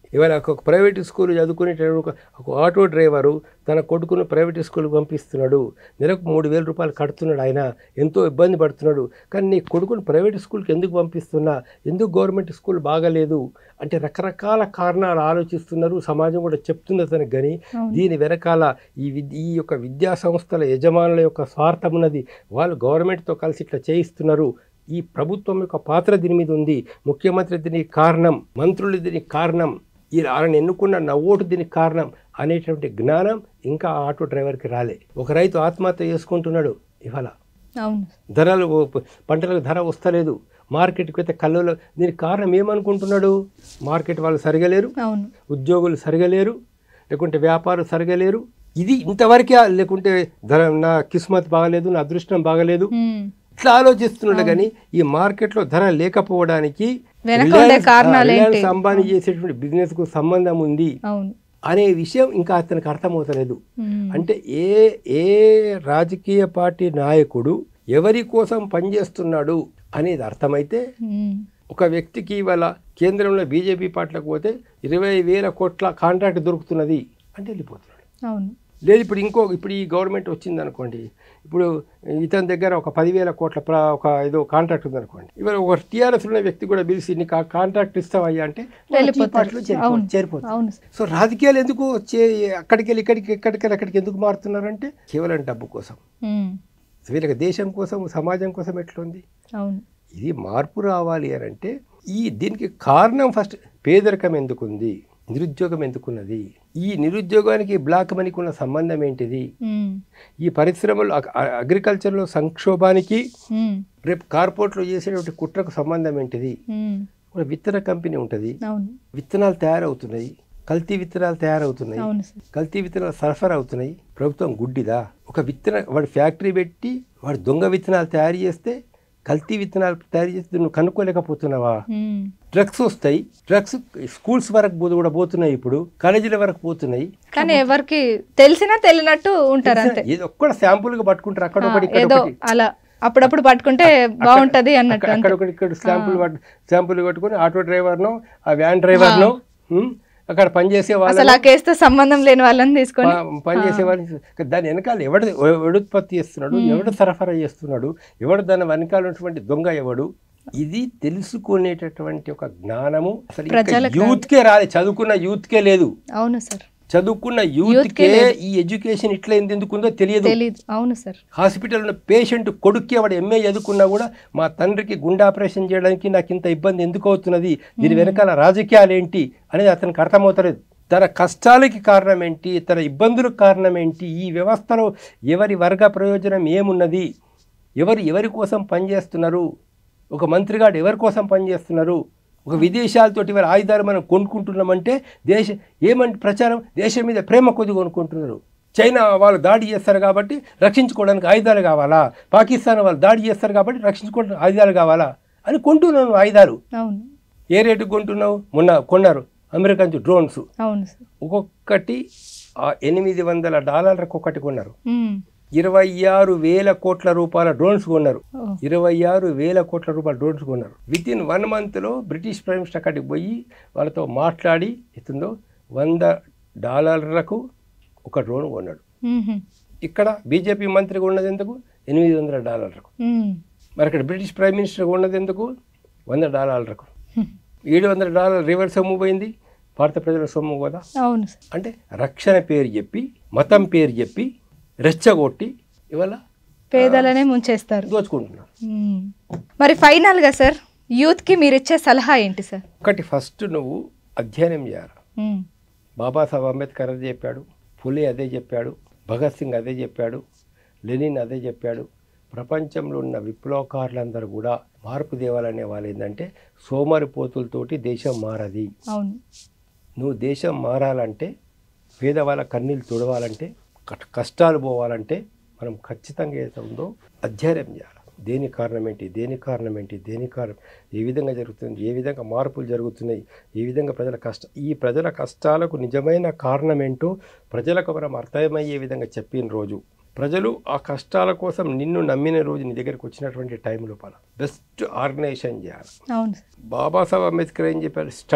ఇవాళ ఒక ప్రైవేట్ స్కూల్ చదువుకునేటప్పుడు ఒక ఒక ఆటో డ్రైవరు తన కొడుకును ప్రైవేట్ స్కూల్కి పంపిస్తున్నాడు నెలకు మూడు వేల రూపాయలు కడుతున్నాడు ఆయన ఎంతో ఇబ్బంది పడుతున్నాడు కానీ నీ కొడుకును ప్రైవేట్ స్కూల్కి ఎందుకు పంపిస్తున్నా ఎందుకు గవర్నమెంట్ స్కూల్ బాగలేదు అంటే రకరకాల కారణాలు ఆలోచిస్తున్నారు సమాజం కూడా చెప్తుంది అతనికి కానీ
అవును.
దీని వెనకాల ఈ విద్ ఈ యొక్క విద్యా సంస్థల యజమానుల యొక్క స్వార్థం ఉన్నది వాళ్ళు గవర్నమెంట్తో కలిసి ఇట్లా చేయిస్తున్నారు ఈ ప్రభుత్వం యొక్క పాత్ర దీని మీద ఉంది ముఖ్యమంత్రి దీనికి కారణం మంత్రులు దీనికి కారణం ఈ ఆయన ఎన్నుకున్న నా ఓటు దీనికి కారణం అనేటువంటి జ్ఞానం ఇంకా ఆ ఆటో డ్రైవర్కి రాలే ఒక రైతు ఆత్మహత్య చేసుకుంటున్నాడు ఇవాళ
అవును
ధరలు పంటలకు ధర వస్తలేదు మార్కెట్కి అయితే కళ్ళలో దీనికి కారణం ఏమనుకుంటున్నాడు మార్కెట్ వాళ్ళు సరిగా లేరు
అవును
ఉద్యోగులు సరిగా లేరు లేకుంటే వ్యాపారం సరిగా లేరు ఇది ఇంతవరకే లేకుంటే ధర నా కిస్మత్ బాగలేదు నా అదృష్టం బాగలేదు
ఉమ్.
ఇట్లా ఆలోచిస్తున్నాడు కానీ ఈ మార్కెట్లో ధర లేకపోవడానికి
వెనక ఉండే
రిలయన్స్-
కారణాలు
ఆ,
ఏంటి?
రిలయన్స్ అంబానీ చేసేటువంటి బిజినెస్ కు సంబంధం ఉంది
అవును
అనే విషయం ఇంకా అతనికి అర్థమవుతలేదు
ఉమ్.
అంటే ఏ ఏ రాజకీయ పార్టీ నాయకుడు ఎవరి కోసం పనిచేస్తున్నాడు అనేది అర్థమైతే
ఉమ్.
ఒక వ్యక్తికి ఇవాళ కేంద్రంలో బీజేపీ పార్టీలకు పోతే ఇరవై వేల కోట్ల కాంట్రాక్ట్ దొరుకుతున్నది అంటే వెళ్ళిపోతున్నాడు
అవును
లేదు ఇప్పుడు ఇంకో ఇప్పుడు ఈ గవర్నమెంట్ వచ్చింది అనుకోండి ఇప్పుడు ఇతని దగ్గర ఒక పదివేల కోట్ల ప్ర ఒక ఏదో కాంట్రాక్ట్ ఉంది అనుకోండి ఇవాళ ఒక టీఆర్ఎస్ ఉన్న వ్యక్తి కూడా పిలిచి నీకు ఆ కాంట్రాక్ట్ ఇస్తావయ్యా అంటే వాళ్ళ టీ
వెళ్ళిపోతారు.
పార్టీలో చేరిపో-
అవును.
చేరిపోతారు
అవును సార్.
సో రాజకీయాలు ఎందుకు చే అక్కడికి వెళ్ళి ఇక్కడికి ఎక్కడికి వెళ్ళి అక్కడికి ఎందుకు మారుతున్నారంటే కేవలం డబ్బు కోసం
ఉమ్.
వీళ్ళకి దేశం కోసం సమాజం కోసం ఎట్లుంది
అవును
ఇది మార్పు రావాలి అని అంటే ఈ దీనికి కారణం ఫస్ట్ పేదరికం ఎందుకుంది నిరుద్యోగం ఎందుకున్నది ఈ నిరుద్యోగానికి బ్లాక్ మనీకి ఉన్న సంబంధం ఏంటిది
ఉమ్.
ఈ పరిశ్రమలు అగ్- అ- అగ్రికల్చర్లో సంక్షోభానికి
ఉమ్.
రేపు కార్పొరేట్లో చేసేటువంటి కుట్రకు సంబంధం ఏంటిది
ఉమ్.
ఒక విత్తన కంపెనీ ఉంటుంది
అవును
విత్తనాలు తయారవుతున్నాయి కల్తీ విత్తనాలు తయారవుతున్నాయి
అవును సార్
కల్తీ విత్తనాలు సరఫరా అవుతున్నాయి ప్రభుత్వం గుడ్డిదా ఒక విత్తన వాడు ఫ్యాక్టరీ పెట్టి వాడు దొంగ విత్తనాలు తయారు చేస్తే కల్తీ విత్తనాలు తయారు చేస్తే నువ్వు కనుక్కోలేకపోతున్నావా
ఉమ్.
డ్రగ్స్ వస్తాయి డ్రగ్స్ స్కూల్స్ వరకు పో- కూడా పోతున్నాయి ఇప్పుడు కాలేజీల వరకు పోతున్నాయి
కానీ ఎవరికి తెలిసినా తెలియనట్టు ఉంటారు అంతే
ఏదో ఒక్కడ శాంపుల్గా పట్టుకుంటారు అక్కడ
ఆ,
ఒకటి ఇక్కడ
ఏదో
ఒకటి
అలా అప్పుడప్పుడు పట్టుకుంటే బాగుంటది అన్నట్టు
అక్కడ
అంతే
ఒకటి ఇక్కడ శాంపుల్ పట్టు శాంపుల్ పట్టుకొని ఆటో డ్రైవర్ను ఆ వ్యాన్ డ్రైవర్ను ఉమ్, అక్కడ పనిచేసే
అసలు
వాళ్ళని
ఆ కేసుతో సంబంధం లేని వాళ్ళని తీసుకొని
ప- పనిచేసే వాళ్ళని దాని వెనకాల ఎవడు ఎవడు ఉత్పత్తి చేస్తున్నాడు ఎవడు సరఫరా చేస్తున్నాడు ఎవడు దాని వెనకాల ఉన్నటువంటి దొంగ ఎవడు ఇది తెలుసుకునేటటువంటి ఒక జ్ఞానము అసలు ఇంకా
ప్రజలకు
యూత్కే రాలే చదువుకున్న యూత్కే లేదు
అవును సార్
చదువుకున్న యూత్కే ఈ ఎడ్యుకేషన్ ఇట్లా ఎందుకుందో తెలియదు
తెలీదు అవును సార్
హాస్పిటల్ ఉన్న పేషెంట్ కొడుక్కి వాడు ఎంఏ చదువుకున్నా కూడా మా తండ్రికి గుండె ఆపరేషన్ చేయడానికి నాకు ఇంత ఇబ్బంది ఎందుకు అవుతున్నది దీని వెనకాల రాజకీయాలు ఏంటి అనేది అతనికి అర్థమవుతలేదు తన కష్టాలకి కారణం ఏంటి తన ఇబ్బందులకు కారణం ఏంటి ఈ వ్యవస్థలో ఎవరి వర్గ ప్రయోజనం ఏమున్నది ఎవరు ఎవరి కోసం పనిచేస్తున్నారు ఒక మంత్రిగాడు ఎవరి కోసం పనిచేస్తున్నారు ఒక విదేశాలతోటి ఇవాళ ఆయుధాలు మనం కొనుక్కుంటున్నామంటే దేశ ఏమంటే ప్రచారం దేశం మీద ప్రేమ కొద్ది కొనుక్కుంటున్నారు చైనా వాళ్ళు దాడి చేస్తారు కాబట్టి రక్షించుకోవడానికి ఆయుధాలు కావాలా పాకిస్తాన్ వాళ్ళు దాడి చేస్తారు కాబట్టి రక్షించుకోవడానికి ఆయుధాలు కావాలా అని కొంటున్నాను ఆయుధాలు
అవును
ఏ రేటుకు కొంటున్నావు మొన్న కొన్నారు అమెరికన్ డ్రోన్స్
అవును సార్
ఒక్కొక్కటి ఆ ఎనిమిది వందల డాలర్లకు ఒకటి కొన్నారు
ఉమ్.
ఇరవై ఆరు వేల కోట్ల రూపాయల డ్రోన్స్ కొన్నారు
ఓ.
ఇరవై ఆరు వేల కోట్ల రూపాయల డ్రోన్స్ కొన్నారు విత్ ఇన్ వన్ మంత్లో బ్రిటిష్ ప్రైమ్ మినిస్టర్ అక్కడికి పోయి వాళ్ళతో మాట్లాడి ఇస్తుందో వంద డాలర్లకు ఒక డ్రోన్ కొన్నాడు
ఉహుం.
ఇక్కడ బీజేపీ మంత్రిగా ఉన్నది ఎందుకు ఎనిమిది వందల డాలర్లకు
ఉమ్.
మరి అక్కడ బ్రిటిష్ ప్రైమ్ మినిస్టర్గా ఉన్నది ఎందుకు వంద డాలర్లకు
హ్మ్.
ఏడు వందల డాలర్ రివర్స్ సొమ్ము పోయింది భారత ప్రజల సొమ్ము కదా
అవును సార్
అంటే రక్షణ పేరు చెప్పి మతం పేరు చెప్పి రెచ్చగొట్టి ఇవాళ
పేదలనే ముంచేస్తారు
దోచుకుంటున్నారు
ఉమ్. మరి ఫైనల్ గా సార్ యూత్ కి మీరు ఇచ్చే సలహా ఏంటి సార్
ఒకటి ఫస్ట్ నువ్వు అధ్యయనం చేయాలి
ఉమ్.
బాబాసాహెబ్ అంబేద్కర్ అదే చెప్పాడు ఫులే అదే చెప్పాడు భగత్ సింగ్ అదే చెప్పాడు లెనిన్ అదే చెప్పాడు ప్రపంచంలో ఉన్న విప్లవకారులందరూ కూడా మార్పు తేవాలనే వాళ్ళు ఏంటంటే సోమరిపోతులతోటి దేశం మారది
అవును
నువ్వు దేశం మారాలంటే పేదవాళ్ళ కన్నీళ్ళు తుడవాలంటే కట్- కష్టాలు పోవాలంటే మనం ఖచ్చితంగా ఏదైతే ఉందో అధ్యయనం చేయాలి దేని కారణం ఏంటి దేని కారణం ఏంటి దేని కారణం ఏ విధంగా జరుగుతుంది ఏ విధంగా మార్పులు జరుగుతున్నాయి ఏ విధంగా ప్రజల కష్ట ఈ ప్రజల కష్టాలకు నిజమైన కారణం ఏంటో ప్రజలకు మనం అర్థమయ్యే విధంగా చెప్పిన రోజు ప్రజలు ఆ కష్టాల కోసం నిన్ను నమ్మిన రోజు నీ దగ్గరికి వచ్చినటువంటి టైం లోపల బెస్ట్ ఆర్గనైజేషన్ చేయాలి
అవును సార్
బాబాసాహెబ్ అంబేద్కర్ ఏం చెప్పారు స్టడీ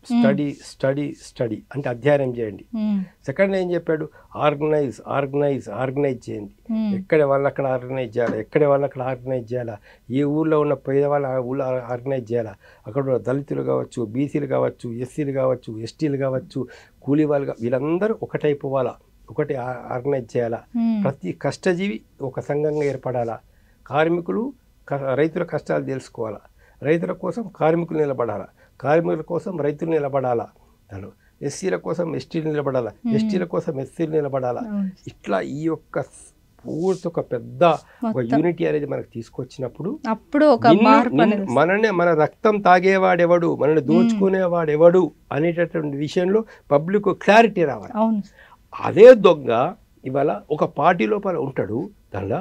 స్టడీ స్టడీ స్టడీ అంటే అధ్యయనం చేయండి
ఉమ్,
సెకండ్ ఏం చెప్పాడు ఆర్గనైజ్ ఆర్గనైజ్ ఆర్గనైజ్ చేయండి
ఉమ్,
ఎక్కడ వాళ్ళు అక్కడ ఆర్గనైజ్ చేయాలా ఎక్కడ వాళ్ళు అక్కడ ఆర్గనైజ్ చేయాలా ఏ ఊళ్ళో ఉన్న పేదవాళ్ళు ఆ ఊళ్ళో ఆర్గనైజ్ చేయాలా అక్కడ ఉన్న దళితులు కావచ్చు బీసీలు కావచ్చు ఎస్సీలు కావచ్చు ఎస్టీలు కావచ్చు కూలీ వాళ్ళు కా- వీళ్ళందరూ ఒకటైపు పోవాలా ఒకటి ఆ- ఆర్గనైజ్ చేయాలా
ఉమ్,
ప్రతి కష్టజీవి ఒక సంఘంగా ఏర్పడాలా కార్మికులు క- రైతుల కష్టాలు తెలుసుకోవాలా రైతుల కోసం కార్మికులు నిలబడాలా కార్మికుల కోసం రైతులు నిలబడాలా అను ఎస్సీల కోసం ఎస్టీలు నిలబడాలా ఎస్టీల కోసం ఎస్సీలు నిలబడాలా
అవును.
ఇట్లా ఈ యొక్క పూర్తి ఒక పెద్ద ఒక
మొత్తం.
యూనిటీ అనేది మనకు తీసుకొచ్చినప్పుడు
అప్పుడు ఒక
నిన్ను-
మార్పు
నిన్ను-
అనేది
మననే మన రక్తం తాగేవాడెవడు మనని దోచుకునేవాడెవడు అనేటటువంటి విషయంలో పబ్లిక్ క్లారిటీ రావాలి
అవును
అదే దొంగ ఇవాళ ఒక పార్టీ లోపల ఉంటాడు దానిలో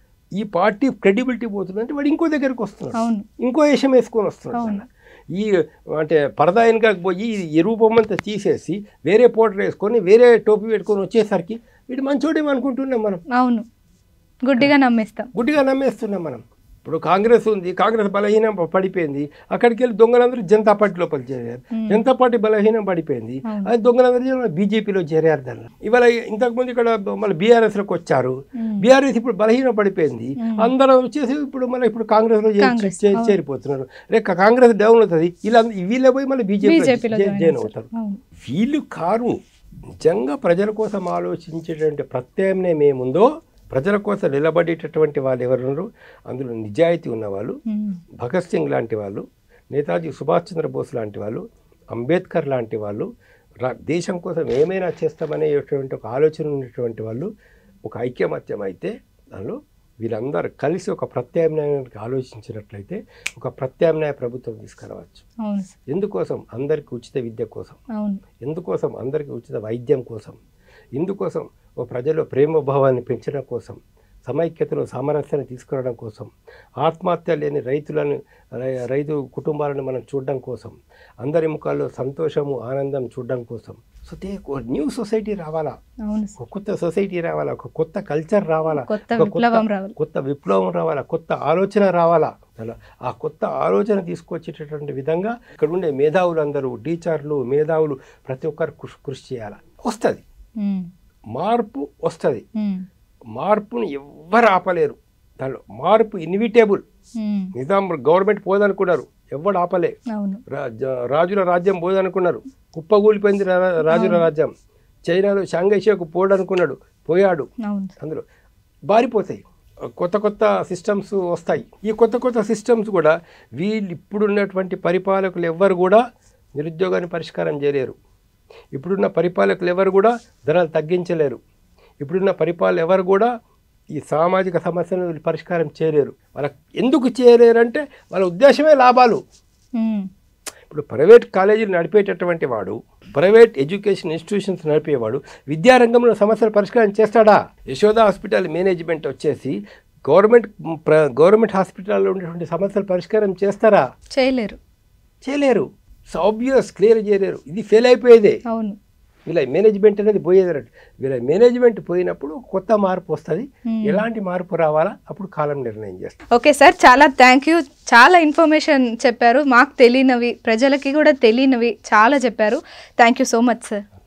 ఈ పార్టీ క్రెడిబిలిటీ పోతుందంటే వాడు ఇంకో దగ్గరికి వస్తున్నాడు
అవును
ఇంకో వేషం వేసుకొని వస్తున్నాడు
అవును.
దానిలో. ఈ అంటే పరదాయనగా పోయి ఈ రూపం అంతా తీసేసి వేరే పౌడర్ వేసుకొని వేరే టోపీ పెట్టుకొని వచ్చేసరికి వీడు మంచోడేమో అనుకుంటున్నాం మనం
అవును గుడ్డిగా నమ్మేస్తాం
గుడ్డిగా నమ్మేస్తున్నాం మనం ఇప్పుడు కాంగ్రెస్ ఉంది కాంగ్రెస్ బలహీనం పడిపోయింది అక్కడికి వెళ్ళి దొంగలందరూ జనతా పార్టీ లోపల చేరారు
Hmm.
జనతా పార్టీ బలహీనం పడిపోయింది
అవును.
అది దొంగలందరూ బీజేపీలో చేరారు దాన్ని ఇవాళ ఇంతకుముందు ఇక్కడ మళ్ళీ బీఆర్ఎస్లోకి వచ్చారు
ఉమ్,
బీఆర్ఎస్ ఇప్పుడు బలహీనం పడిపోయింది
Hmm.
అందరూ వచ్చేసి ఇప్పుడు మళ్ళీ ఇప్పుడు కాంగ్రెస్లో చే-
కాంగ్రెస్,
చే-
అవును.
చేరిపోతున్నారు రేపు కాంగ్రెస్ డౌన్ అవుతుంది వీళ్ళ వీళ్ళే పోయి మళ్ళీ బీజేపీలో
బీజేపీలో
జాయిన్
జాయిన్
అవుతారు
అవును
వీళ్ళు కారు నిజంగా ప్రజల కోసం ఆలోచించేటువంటి ప్రత్యామ్నాయం ఏముందో ప్రజల కోసం నిలబడేటటువంటి వాళ్ళు ఎవరున్నారు అందులో నిజాయితీ ఉన్నవాళ్ళు
ఉమ్,
భగత్ సింగ్ లాంటి వాళ్ళు నేతాజీ సుభాష్ చంద్రబోస్ లాంటి వాళ్ళు అంబేద్కర్ లాంటి వాళ్ళు రా దేశం కోసం ఏమైనా చేస్తామనేటువంటి ఒక ఆలోచన ఉన్నటువంటి వాళ్ళు ఒక ఐక్యమత్యం అయితే దానిలో వీళ్ళందరూ కలిసి ఒక ప్రత్యామ్నాయానికి ఆలోచించినట్లయితే ఒక ప్రత్యామ్నాయ ప్రభుత్వం తీసుకురావచ్చు
అవును సార్
ఎందుకోసం అందరికీ ఉచిత విద్య కోసం
అవును
ఎందుకోసం అందరికీ ఉచిత వైద్యం కోసం ఇందుకోసం ఓ ప్రజల్లో ప్రేమభావాన్ని పెంచడం కోసం సమైక్యతలో సామరస్యాన్ని తీసుకురావడం కోసం ఆత్మహత్య లేని రైతులను రై- రైతు కుటుంబాలను మనం చూడడం కోసం అందరి ముఖాల్లో సంతోషము ఆనందం చూడడం కోసం సో దే న్యూ సొసైటీ రావాలా
అవును
ఒక
సార్
కొత్త సొసైటీ రావాలా ఒక కొత్త కల్చర్ రావాలా
కొత్త
ఒక
విప్లవం రావాలి
కొత్త విప్లవం రావాలా కొత్త ఆలోచన రావాలా అలా ఆ కొత్త ఆలోచన తీసుకొచ్చేటటువంటి విధంగా ఇక్కడ ఉండే మేధావులందరూ టీచర్లు మేధావులు ప్రతి ఒక్కరు కృషి కృషి చేయాలి వస్తుంది
ఉమ్,
మార్పు వస్తుంది
ఉమ్,
మార్పుని ఎవ్వరు ఆపలేరు దానిలో మార్పు ఇన్విటేబుల్
ఉమ్,
నిజాం గవర్నమెంట్ పోదనుకున్నారు ఎవ్వడు ఆపలే
అవును
రాజ- రాజుల రాజ్యం పోదనుకున్నారు కుప్పగూలిపోయింది రా- రాజుల రాజ్యం చైనాలో షాంఘైషియాకు పోడనుకున్నాడు పోయాడు
అవును సార్
అందులో బారిపోతాయి కొత్త కొత్త సిస్టమ్స్ వస్తాయి ఈ కొత్త కొత్త సిస్టమ్స్ కూడా వీళ్ళు ఇప్పుడున్నటువంటి పరిపాలకులు ఎవ్వరు కూడా నిరుద్యోగాన్ని పరిష్కారం చేయలేరు ఇప్పుడున్న పరిపాలకులు ఎవరు కూడా ధరలు తగ్గించలేరు ఇప్పుడున్న పరిపాలన ఎవరు కూడా ఈ సామాజిక సమస్యలను వీళ్ళు పరిష్కారం చేయలేరు వాళ్ళకి ఎందుకు చేయలేరు అంటే వాళ్ళ ఉద్దేశమే లాభాలు
ఉమ్,
ఇప్పుడు ప్రైవేట్ కాలేజీలు నడిపేటటువంటి వాడు ప్రైవేట్ ఎడ్యుకేషన్ ఇన్స్టిట్యూషన్స్ నడిపేవాడు విద్యారంగంలో సమస్యలు పరిష్కారం చేస్తాడా యశోద హాస్పిటల్ మేనేజ్మెంట్ వచ్చేసి గవర్నమెంట్ ప్ర గవర్నమెంట్ హాస్పిటల్లో ఉండేటువంటి సమస్యలు పరిష్కారం చేస్తారా
చేయలేరు
చేయలేరు సో ఆబ్వియస్ క్లియర్ చేయలేరు ఇది ఫెయిల్ అయిపోయేదే
అవును
వీళ్ళ మేనేజ్మెంట్ అనేది పోయేది అన్నట్టు వీళ్ళ మేనేజ్మెంట్ పోయినప్పుడు కొత్త మార్పు వస్తుంది
Hmm.
ఎలాంటి మార్పు రావాలా అప్పుడు కాలం నిర్ణయం చేస్తారు
ఓకే సార్ చాలా థ్యాంక్ యూ చాలా ఇన్ఫర్మేషన్ చెప్పారు మాకు తెలియనివి ప్రజలకి కూడా తెలియనివి చాలా చెప్పారు thank you so much sir